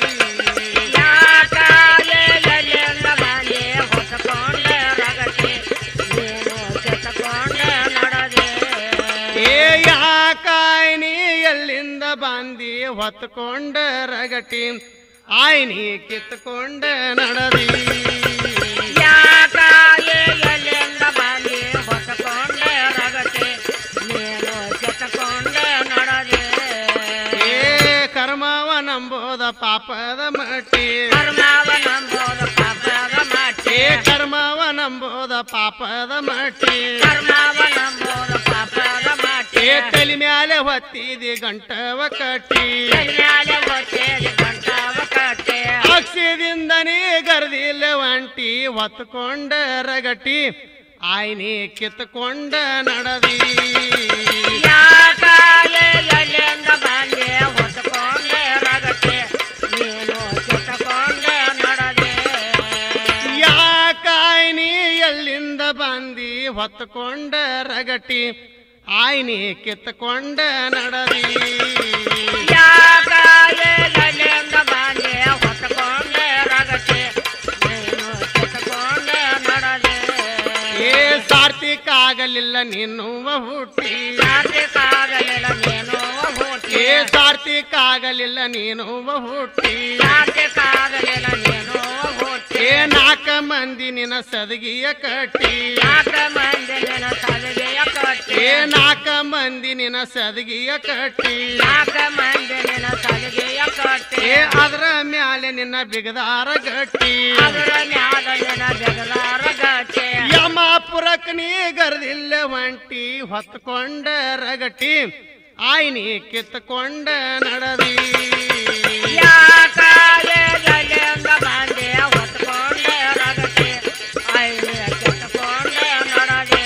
ಯಾಕಾಲೆ ಎಲೆಲ್ಲ ಬಾಲೆ ಹೊತ್ತಕೊಂಡ ರಗತೆ ನೀನು ಕೆತ್ತಕೊಂಡ ನಡದೆ ಏ ಯಾಕಾಯ್ನಿ ಎಲ್ಲಿಂದ ಬಂದಿ ಹೊತ್ಕೊಂಡ ರಗಟಿ ಆಯ್ನಿ ಕಿತ್ಕೊಂಡ ನಡದಿ ಯಾಕಾಲೆ ಎಲೆಲ್ಲ ಬಾಲೆ ಹೊತ್ತಕೊಂಡ ರಗತೆ ನಂಬೋದ ಪಾಪದ ಮಟ್ಟಿ ಕರ್ಮವ ನಂಬೋದ ಪಾಪದ ಮಾಟಿ ಏ ತಲೆ ಮ್ಯಾಲೆ ಹೊತ್ತಿದಿ ಗಂಟವ ಕಟ್ಟಿ ಕಲ್ಯಾಣ ಹೊಟ್ಟೆಗೆ ಗಂಟವ ಕಟ್ಟೆ ಅಕ್ಷದಿಂದ ನೀ ಗರ್ದಿಲ್ಲ ಒಂಟಿ ಹೊತ್ಕೊಂಡ ರಗಟಿ ಆಯ್ನಿ ಕಿತ್ಕೊಂಡ ನಡದಿ ಯಾಕಾಗೆ ಎಲ್ಲಿಂದ ಬಂದೆ ಹೊತ್ಕೊಂಡೆ ರಗಟೆ ನೀನು ಕಿತ್ತಕೊಂಡೆ ನಡದೆ ಯಾಕಾಯ್ನಿ ಎಲ್ಲಿಂದ ಬಂದಿ ಹೊತ್ಕೊಂಡ ರಗಟಿ ಆಯ್ನಿ ಕಿತ್ಕೊಂಡ ನಡದಿ ಯಾಕಾಗೆ ಎಲ್ಲಿಂದ ಬಂದೆ ಹೊತ್ಕೊಂಡೆ ರಗಟೆ ನೀನು ಕಿತ್ತಕೊಂಡೆ ನಡದೆ ಏ ಸಾರ್ಥಿಕ ಆಗಲಿಲ್ಲ ನಿನ್ನುವ ಹುಟ್ಟಿ ಸಾಧ್ಯಕ್ಕಾಗಲಿಲ್ಲ ನೀನು ಹುಟ್ಟಿ ಏ ಸಾರ್ಥಿಕ ಆಗಲಿಲ್ಲ ನೀನುವ ಹುಟ್ಟಿ ಸಾಧ್ಯಕ್ಕಾಗಲಿಲ್ಲ ನೀನು ಹುಟ್ಟಿ ಏ ನಾಲ್ಕ ಮಂದಿ ನಿನ್ನ ಸದಗಿಯ ಕಟ್ಟಿ ನಾಲ್ಕ ಮಂದಿ ನಿನ್ನ ಸಲಿಗೆಯ ಕಟ್ಟಿ ಏ ನಾಲ್ಕ ಮಂದಿ ನಿನ್ನ ಸದಗಿಯ ಕಟ್ಟಿ ನಾಲ್ಕ ಮಂದಿ ನಿನ್ನ ಸಲಿಗೆಯ ಕಟ್ಟಿ ಏ ಅದರ ಮ್ಯಾಲೆ ನಿನ್ನ ಬಿಗದಾರ ಗಟ್ಟಿ ಅದರ ಮ್ಯಾಲ ನಿನ್ನ ಜಗಲಾರ ಗಟ್ಟಿ ಯಮಾಪುರಕ್ ನೀ ಗರ್ದಿಲ್ಲ ಒಂಟಿ ಹೊತ್ಕೊಂಡ ರಗಟಿ ಆಯ್ನಿ ಕಿತ್ಕೊಂಡ ನಡದಿ ಯಾಕಾಗೆ ಜಲ್ಲಿಂದ ಬಂದೆ ಹೊತ್ಕೊಂಡೆ ರಗಟಿ ಐದು ಕೆತ್ತಕೊಂಡೆ ನಡದೆ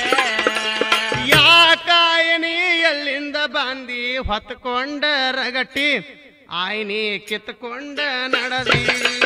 ಯಾಕಾಯನಿ ಎಲ್ಲಿಂದ ಬಂದಿ ಹೊತ್ಕೊಂಡ ರಗಟಿ ಆಯ್ನಿ ಕಿತ್ಕೊಂಡ ನಡದಿ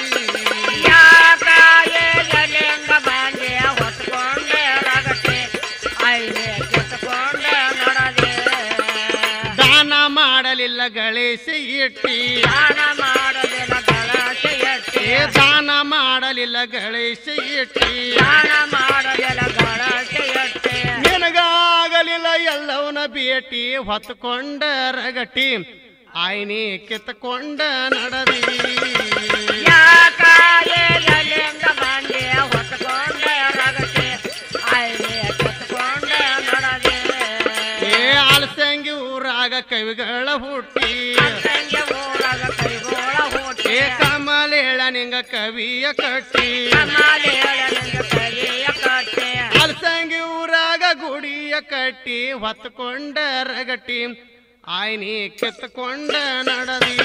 ಯಾಕಾಗೆ ಜಲ್ಲಿಂದ ಬಂದೆ ಹೊತ್ಕೊಂಡೆ ರಗಟಿ ಐದು ಕೆತ್ತಕೊಂಡೆ ನಡದೆ ದಾನ ಮಾಡಲಿಲ್ಲ ಗಳೇಶ ಇಟ್ಟಿ ದಾನ ಮಾಡಲಿಲ್ಲ ಗಳಸೆ ಎತ್ತಿ ಏ ದಾನ ಮಾಡಲಿಲ್ಲ ಗಳೇಶ ಇಟ್ಟಿ ದಾನ ಮಾಡಲಿಲ್ಲ ಗಳಸೆ ಎತ್ತಿ ನಿನಗಾಗಲಿಲ್ಲ ಎಲ್ಲವನ ಭೇಟಿ ಹೊತ್ಕೊಂಡ ರಗಟಿ ಆಯ್ನಿ ಕಿತ್ಕೊಂಡ ನಡದಿ ಯಾಕಾಗೆ ಎಲ್ಲಿಂದ ಬಂದೆ ಹೊತ್ಕೊಂಡೆ ರಗಟೆ ಐದು ಕೆತ್ತಕೊಂಡೆ ನಡದೆ ಏ ಅಲಸಂಗಿ ಊರಾಗ ಕವಿಗಳ ಹುಟ್ಟಿ ಸಂಜೆ ಊರಾಗ ಕೈಗೋಳ ಹುಟ್ಟಿ ಏ ಕಮಲೇಳ ನಿಂಗ ಕವಿಯ ಕಟ್ಟಿ ಕಮಾಲಿ ಹೇಳಲಿಂಗ ಕೈಯ ಕಟ್ಟೆ ಅಲಸಂಗಿ ಊರಾಗ ಗುಡಿಯ ಕಟ್ಟಿ ಹೊತ್ಕೊಂಡ ರಗಟಿ ಆಯ್ನಿ ಕಿತ್ಕೊಂಡ ನಡದಿ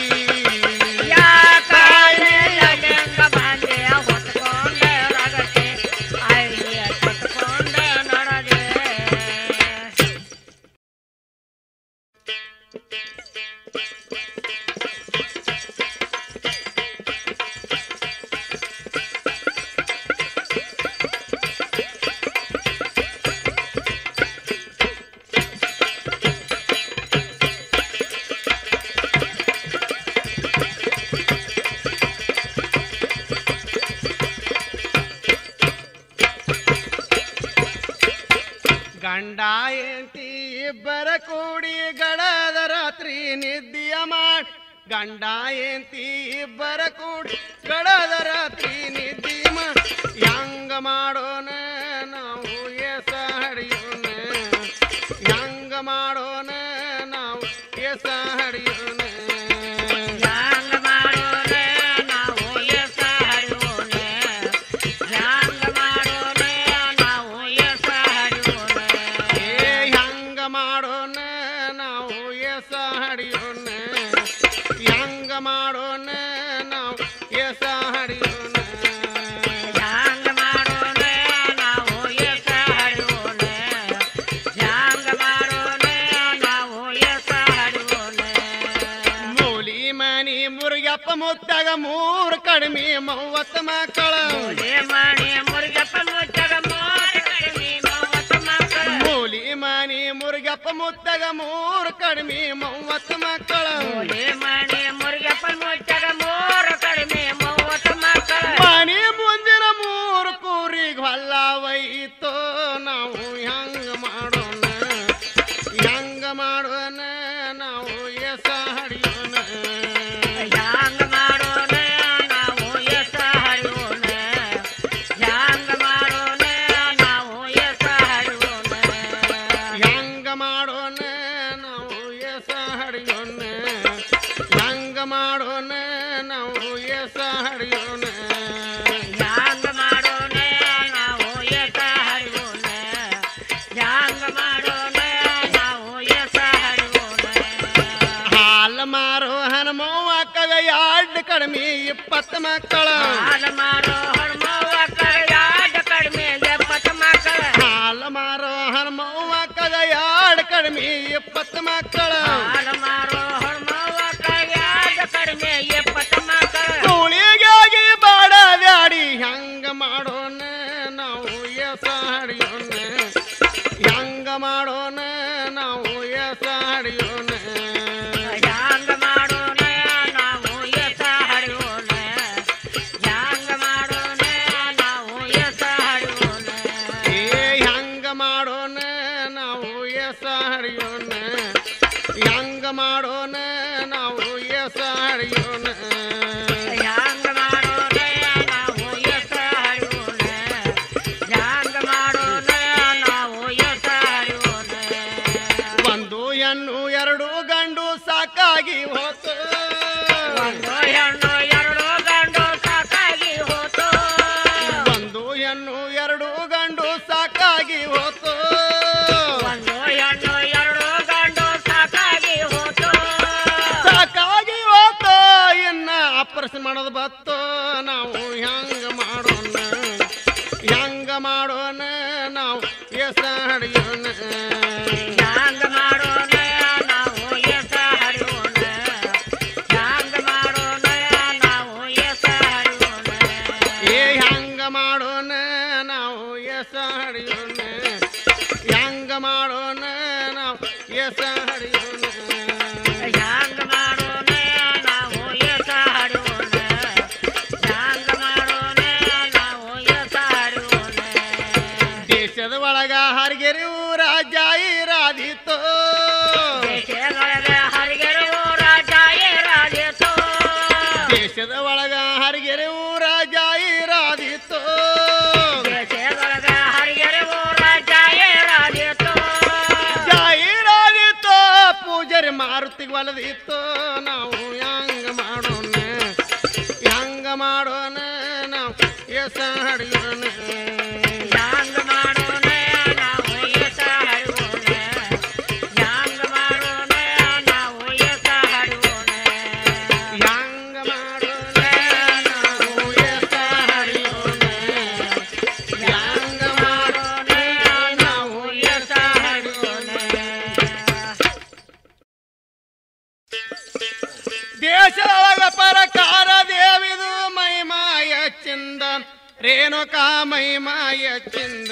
ಯಾಕಾಗೆ ಎಲ್ಲಿಂದ ಬಂದೆ ಹೊತ್ಕೊಂಡೆ ರಗಟೆ ಐದು ಕೆತ್ತಕೊಂಡೆ ನಡದೆ ಗಂಡ ಎಂತಿ ಇಬ್ಬರ ಕೂಡಿ ಗಡದ ರಾತ್ರಿ ನಿದ್ದಿಯ ಮಾಡಿ ಗಂಡ ಎಂತಿ ಇಬ್ಬರ ಕೂಡಿ ಗಡದ ರಾತ್ರಿ ನಿದ್ದಿ ಮಾಡಿ ಹೆಂಗ ಮಾಡೋಣ ನಾವು ಎಸ ಹಡಿಯೋಣ ಹೆಂಗ ಮಾಡೋಣ ನಾವು ಎಸ ಹಡಿಯೋಣ ಯಾಂಗ ಮಾಡೋನೆ ನಾವು ಎಸ ಹರಿಯೋನೆ ಯಾಂಗ ಮಾಡೋನೆ ನಾವು ಎಸ ಹರಿಯೋನೆ ಏ ಹೆಂಗ ಮಾಡೋಣ ನಾವು ಎಸ ಹಡಿಯೋಣ ಹೆಂಗ ಮಾಡೋಣ ನಾವು ಎಸ ಹಡಿಯೋಣ ಯಾಂಗ ಮಾಡೋನೆ ನಾವು ಎಸ ಹರಿಯೋನೆ ಯಾಂಗ ಮಾಡೋನೆ ನಾವು ಎಸ ಹರಿಯೋನೆ ಮೂಲಿ ಮನಿ ಮುರುಗಪ್ಪ ಮುತ್ತಾಗ ಮೂರು ಕಡಿಮೆ ಮೂವತ್ತು ಮಕ್ಕಳ ಮೂಲೆ ಮಣಿ ಮುರುಗಪ್ಪ ಮುಚ್ಚಗ ಮೋರ ಕಡಿಮೆ ಮೂವತ್ತು ಮಕ್ಕಳು ಮೂಲಿ ಮನಿ ಮುರುಗಪ್ಪ ಮುತ್ತಾಗ ಮೂರು ಕಡಿಮೆ ಮೂವತ್ತು ಮಕ್ಕಳ ಮೂಲೆ ಮಣಿ ಮುರುಗಪ್ಪ ಮುಚ್ಚಗ ಮೋರ ಕಡಿಮೆ ಮೂವತ್ತು ಮಕ್ಕಳು ಮನಿ ಮುಂದಿನ ಮೂರು ಕೂರಿಗೆ ಹೊಲ್ಲ ಒಯ್ತೋ ನಾವು ಹೆಂಗ ಮಾಡೋಣ ಹೆಂಗ ಮಾಡೋಣ ನಾವು ಎಸ ಹಡಿಯೋಣ ಯಾಂಗ ಮಾಡೋನೆ ನಾವು ಎಸ ಹರಿಯೋನೆ ಯಾಂಗ ಮಾಡೋನೆ ನಾವು ಎಸ ಹರಿಯೋನೆ ಹೆಂಗ ಮಾಡೋಣ ನಾವು ಎಸ ಹಡಿಯೋಣ ಹೆಂಗ ಮಾಡೋಣ ಕಡಿಮೆ ಇಪ್ಪತ್ತು ಮಕ್ಕಳ ಹಾಲ ಮಾರೋ ಹನುಮವ್ವ ಕೈಯಾಡ ಕಡಿಮೆ ಎಪ್ಪತ್ತು ಮಕ್ಕಳ ಹಾಲ ಮಾರೋ ಹನುಮವ್ವ ಕದ ಯಾಡ್ ಕಡಿಮೆ ಇಪ್ಪತ್ತು ಮಕ್ಕಳ ಹಾಲ ಮಾರೋ ಹನುಮವ್ವ ಕೈಯಾಡ ಕಡಿಮೆ ಎಪ್ಪತ್ತು ಮಕ್ಕಳ ಕೂಳಿಗಾಗಿ ಬಾಡ ಬ್ಯಾಡಿ ಹೆಂಗ ಮಾಡೋಣ ನಾವು ಎಸ ಹಡಿಯೋಣ ಹೆಂಗ ಮಾಡೋಣ ನಾವು ಎಸ ಹಡಿಯೋಣ ಯಾಂಗ ಮಾಡೋಣ ನಾವು ಎಸ ಹರಿಯೋಣ ಯಾಂಗ ಮಾಡೋಣ ನಾವು ಎಸ ಹರಿಯೋಣ ಏ ಹೆಂಗ ಮಾಡೋಣ ನಾವು ಎಸ ಹಡಿಯೋಣ ಹೆಂಗ ಮಾಡೋಣ ನಾವು ಎಸ ಹಡಿಯೋಣ ಯಾಂಗ ಮಾಡೋಣ ನಾವು ಎಸ ಹರಿಯೋಣ ಯಾಂಗ ಮಾಡೋಣ ನಾವು ಎಸ ಹರಿಯೋಣ ಒಂದು ಹೆಣ್ಣು ಎರಡು ಗಂಡು ಸಾಕಾಗಿ ಹೋತು ಒಂದು ಹೆಣ್ಣು ಎರಡು ಗಂಡು ಸಾಕಾಗಿ ಹೋತು ಒಂದು ಹೆಣ್ಣು ಎರಡು ಗಂಡು ಸಾಕಾಗಿ ಹೋತು ಒಂದು ಹೆಣ್ಣು ಎರಡು ಗಂಡು ಸಾಕಾಗಿ ಹೋತು ಸಾಕಾಗಿ ಹೋತು ಇನ್ನ ಆಪರೇಷನ್ ಮಾಡೋದು ಬತ್ತು ನಾವು ಹೆಂಗ ಮಾಡೋಣ ಹೆಂಗ ಮಾಡೋಣ ನಾವು ಎಸ ಹಡಿಯೋಣ ಯಾಂಗ ಮಾಡೋಣ ನಾವು ಎಸ ಹರಿಯೋಣ ಯಾಂಗ ಮಾಡೋಣ ನಾವು ಎಸ ಹರಿಯೋಣ ಏ ಹೆಂಗ ಮಾಡೋಣ ನಾವು ಎಸ ಹಡಿಯೋಣ ಹೆಂಗ ಮಾಡೋಣ ನಾವು ಎಸ ಹಡಿಯೋಣ ಯಾಂಗ ಮಾಡೋಣ ನಾವು ಎಸ ಹರಿಯೋಣ ಯಾಂಗ ಮಾಡೋಣ ನಾವು ಎಸ ಹರಿಯೋಣ ದೇಶದ ಒಳಗ ಹರಿಗೆರಿ ಊರ ಜಾಹೀರಾದಿತ್ತು ದೇಶದೊಳಗೆ ಹರಿಗೆರೆ ಊರ ಜಾಹೀರಾದಿತ್ತು ದೇಶದ ಒಳಗ ಹರಿಗೆರಿ ಊರ ಜಾಹೀರಾದಿತ್ತು ದೇಶದೊಳಗೆ ಹರಿಗೆರೆ ಊರ ಜಾಹೀರಾದಿತ್ತು ಜಾಹೀರಾದಿತ್ತು ಪೂಜಾರಿ ಮಾರುತಿಗೆ ಒಲದಿತ್ತು ನಾವು ಹೆಂಗ ಮಾಡೋಣ ಹೆಂಗ ಮಾಡೋಣ ನಾವು ಎಸ ಹಡಿಯೋಣ ಯಾಂಗ ಮಾಡೋಣ ನಾವು ಎಸ ಹರಿಯೋಣ ಯಾಂಗ ಮಾಡೋಣ ನಾವು ಎಸ ಹರಿಯೋಣ ಹೆಂಗ ಮಾಡೋಣ ನಾವು ಎಸ ಹಡಿಯೋಣ ಹೆಂಗ ಮಾಡೋಣ ನಾವು ಎಸ ಹಡಿಯೋಣ ದೇಶದೊಳಗ ಪರಕಾರ ದೇವಿದು ಮೈಮಾಯ ಚಿಂದ ರೇಣುಕಾ ಮೈಮಾಯ ಚಿಂದ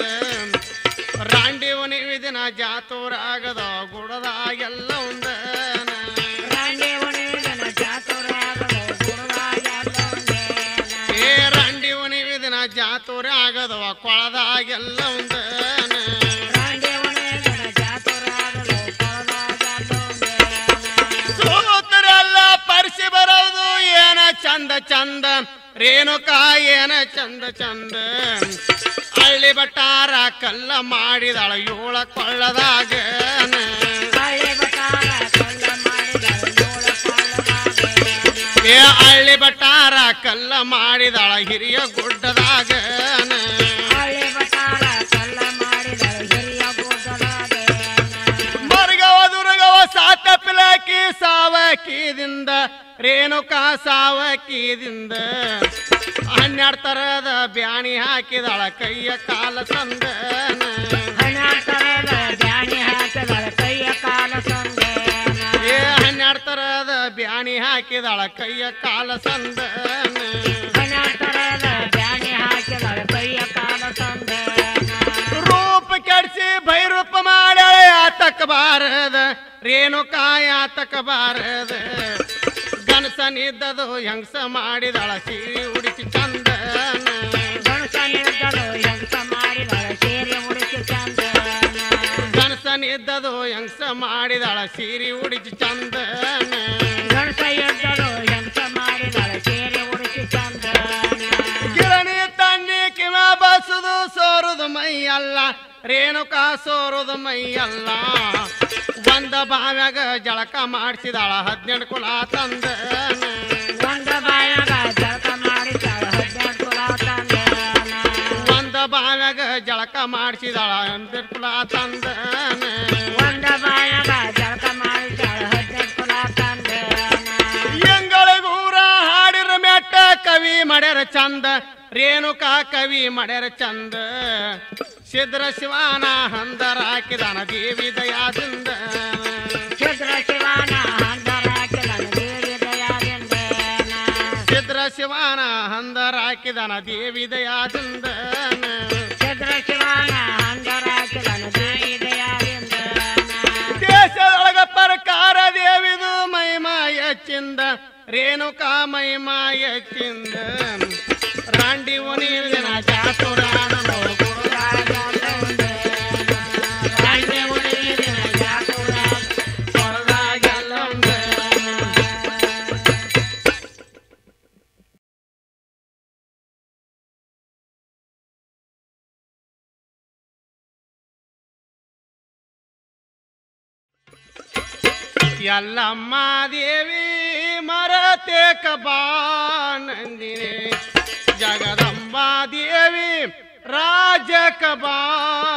ರಾಂಡಿ ಉನಿವಿದಿನ ಜಾತೂರಾಗದ ಗುಡದಾಗೆಲ್ಲ ಒಂದ ರಾಂಡಿ ಒಣಿದನ ಚಾತುರಾಗಲು ಗುರುವಾಗಲ್ಲೊಂದೇನ. ಏ ರಾಂಡಿ ಉನಿವಿದಿನ ಜಾತೂರಾಗದವ ಕೊಳದಾಗೆಲ್ಲ ಒಂದ ರಾಂಡಿ ಒಣಿದನ ಚಾತುರಾಗಲು ಗುರುವಾಗಲ್ಲೊಂದೇನ. ಸೂತರೆಲ್ಲ ಪರಿಸಿ ಬರೋದು ಏನ ಚಂದ ಚಂದ ರೇಣುಕಾ ಏನ ಚಂದ ಚಂದ ಹಳ್ಳಿ ಬಟ್ಟಾರ ಕಲ್ಲ ಮಾಡಿದಳ ಏಳ ಕೊಳ್ಳದಾಗ ಹಳ್ಳಿ ಬಟಾರ ಕಲ್ಲ ಮಾಡಿದಳು ಏಳು ಕೊಳ್ಳದಾಗೇನ. ಏ ಹಳ್ಳಿ ಬಟ್ಟಾರ ಕಲ್ಲ ಮಾಡಿದಳ ಹಿರಿಯ ಗುಡ್ಡದಾಗ ಹಳ್ಳಿ ಬಟಾರ ಕಲ್ಲ ಮಾಡಿದಳು ಹಿರಿಯ ಗುಡ್ಡದಾಗೇನ. ಮರ್ಗವ ದುರ್ಗವ ಸಾತ ಪಿಲಕಿ ಸಾವಕಿದಿಂದ ರೇಣುಕಾ ಸಾವಕಿದಿಂದ ಹನ್ನೆರಡು ತರದ ಬ್ಯಾಣಿ ಹಾಕಿದಳ ಕೈಯ ಕಾಲ ತಂದ ಹಣ ತರದ ಬ್ಯಾಣಿ ಹಾಕಿದಳ ಕೈಯ ಕಾಲ ಸಂದೇನ. ಏ ಹನ್ನೆರಡು ತರದ ಬ್ಯಾಣಿ ಹಾಕಿದಳ ಕೈಯ ಕಾಲ ಸಂದ ಹಣ ತರದ ಬ್ಯಾಣಿ ಹಾಕಿದಳ ಕೈಯ ಕಾಲ ಸಂದೇನ. ರೂಪ ಕೆಡಿಸಿ ಭೈರೂಪ ಮಾಡ್ಯಾಳ ಯಾತಕ ಬಾರದ ರೇಣುಕಾ ಯಾತಕ ಬಾರದ ಗಣಸನಿದ್ದದು ಹೆಂಗಸ ಮಾಡಿದಳ ಸೀರೆ ಉಡಿಸಿ ಚಂದ ಗಣಸನಿದ್ದಳು ಹೆಂಗಸ ಮಾಡಿದಳ ಸೀರೆ ಉಡಿಸಿ ಚಂದನ. ಗಣಸನಿದ್ದದು ಹೆಂಗಸ ಮಾಡಿದಳ ಸೀರೆ ಉಡಿಸಿ ಚಂದ ಗಣಸ ಎದ್ದಳು ಹೆಂಗಸ ಮಾಡಿದಳ ಸೀರೆ ಉಡಿಸಿ ಚಂದನ. ಗಿರಣಿ ತಣ್ಣಿ ಕಿವ ಬಸುದು ಸೋರುದು ಮೈ ಅಲ್ಲ ರೇಣುಕಾ ಸೋರುದು ಮೈ ಅಲ್ಲ ಒಂದ ಬಾವ್ಯಾಗ ಜಳಕ ಮಾಡಿಸಿದಾಳ ಹದಿನೆಂಟು ಕುಲ ತಂದ ಒಂದ ಬಾಯಾಗ ಜಳಕ ಮಾಡಿದಳ ಹದಿನೆಂಟು ಕುಲ ತಂದನ. ಒಂದ ಬಾವ್ಯಾಗ ಜಳಕ ಮಾಡಿಸಿದಾಳ ಹದಿನೆಂಟು ಕುಲ ತಂದ ಒಂದ ಬಾಯಾಗ ಜಳಕ ಮಾಡಿದಳ ಹದಿನೆಂಟು ಕುಲ ತಂದನ. ಎಂಗಳಿಗೂರ ಹಾಡಿರ ಮಾಡ್ಯಾರ ಚಂದ ರೇಣುಕಾ ಕವಿ ಮಾಡ್ಯಾರ ಚಂದ ಸಿದ್ರ ಶಿವಾನ ಹಂದರ ಹಾಕಿದಾನ ದೇವಿ ದಯಾದಿಂದ ಛದ್ರ ಶಿವನ ಹಂದರಾಕಿದನು ದೇವಿ ದಯಾದಿಂದ ಸಿದ್ರ ಶಿವಾನ ಹಂದರ ಹಾಕಿದಾನ ದೇವಿ ದಯಾದಿಂದ ಛದ್ರ ಶಿವನ ಹಂದರಾಕಿದನು ದೇವಿ ದಯಾದಿಂದ ದೇಶದೊಳಗ ಪ್ರಕಾರ ದೇವಿದು ಮೈಮಾಯ ಚಿಂದ ರೇಣುಕಾ ಮೈಮಾಯ ಚಿಂದ ರಾಂಡಿ ಉನಿದಿನ ಚಾತುರಾನ ಎಲ್ಲಮ್ಮ ದೇವಿ ಮರತೆ ಕಬಾನಂದಿನಿ ಜಗದಂಬಾ ದೇವಿ ರಾಜ ಕಬಾ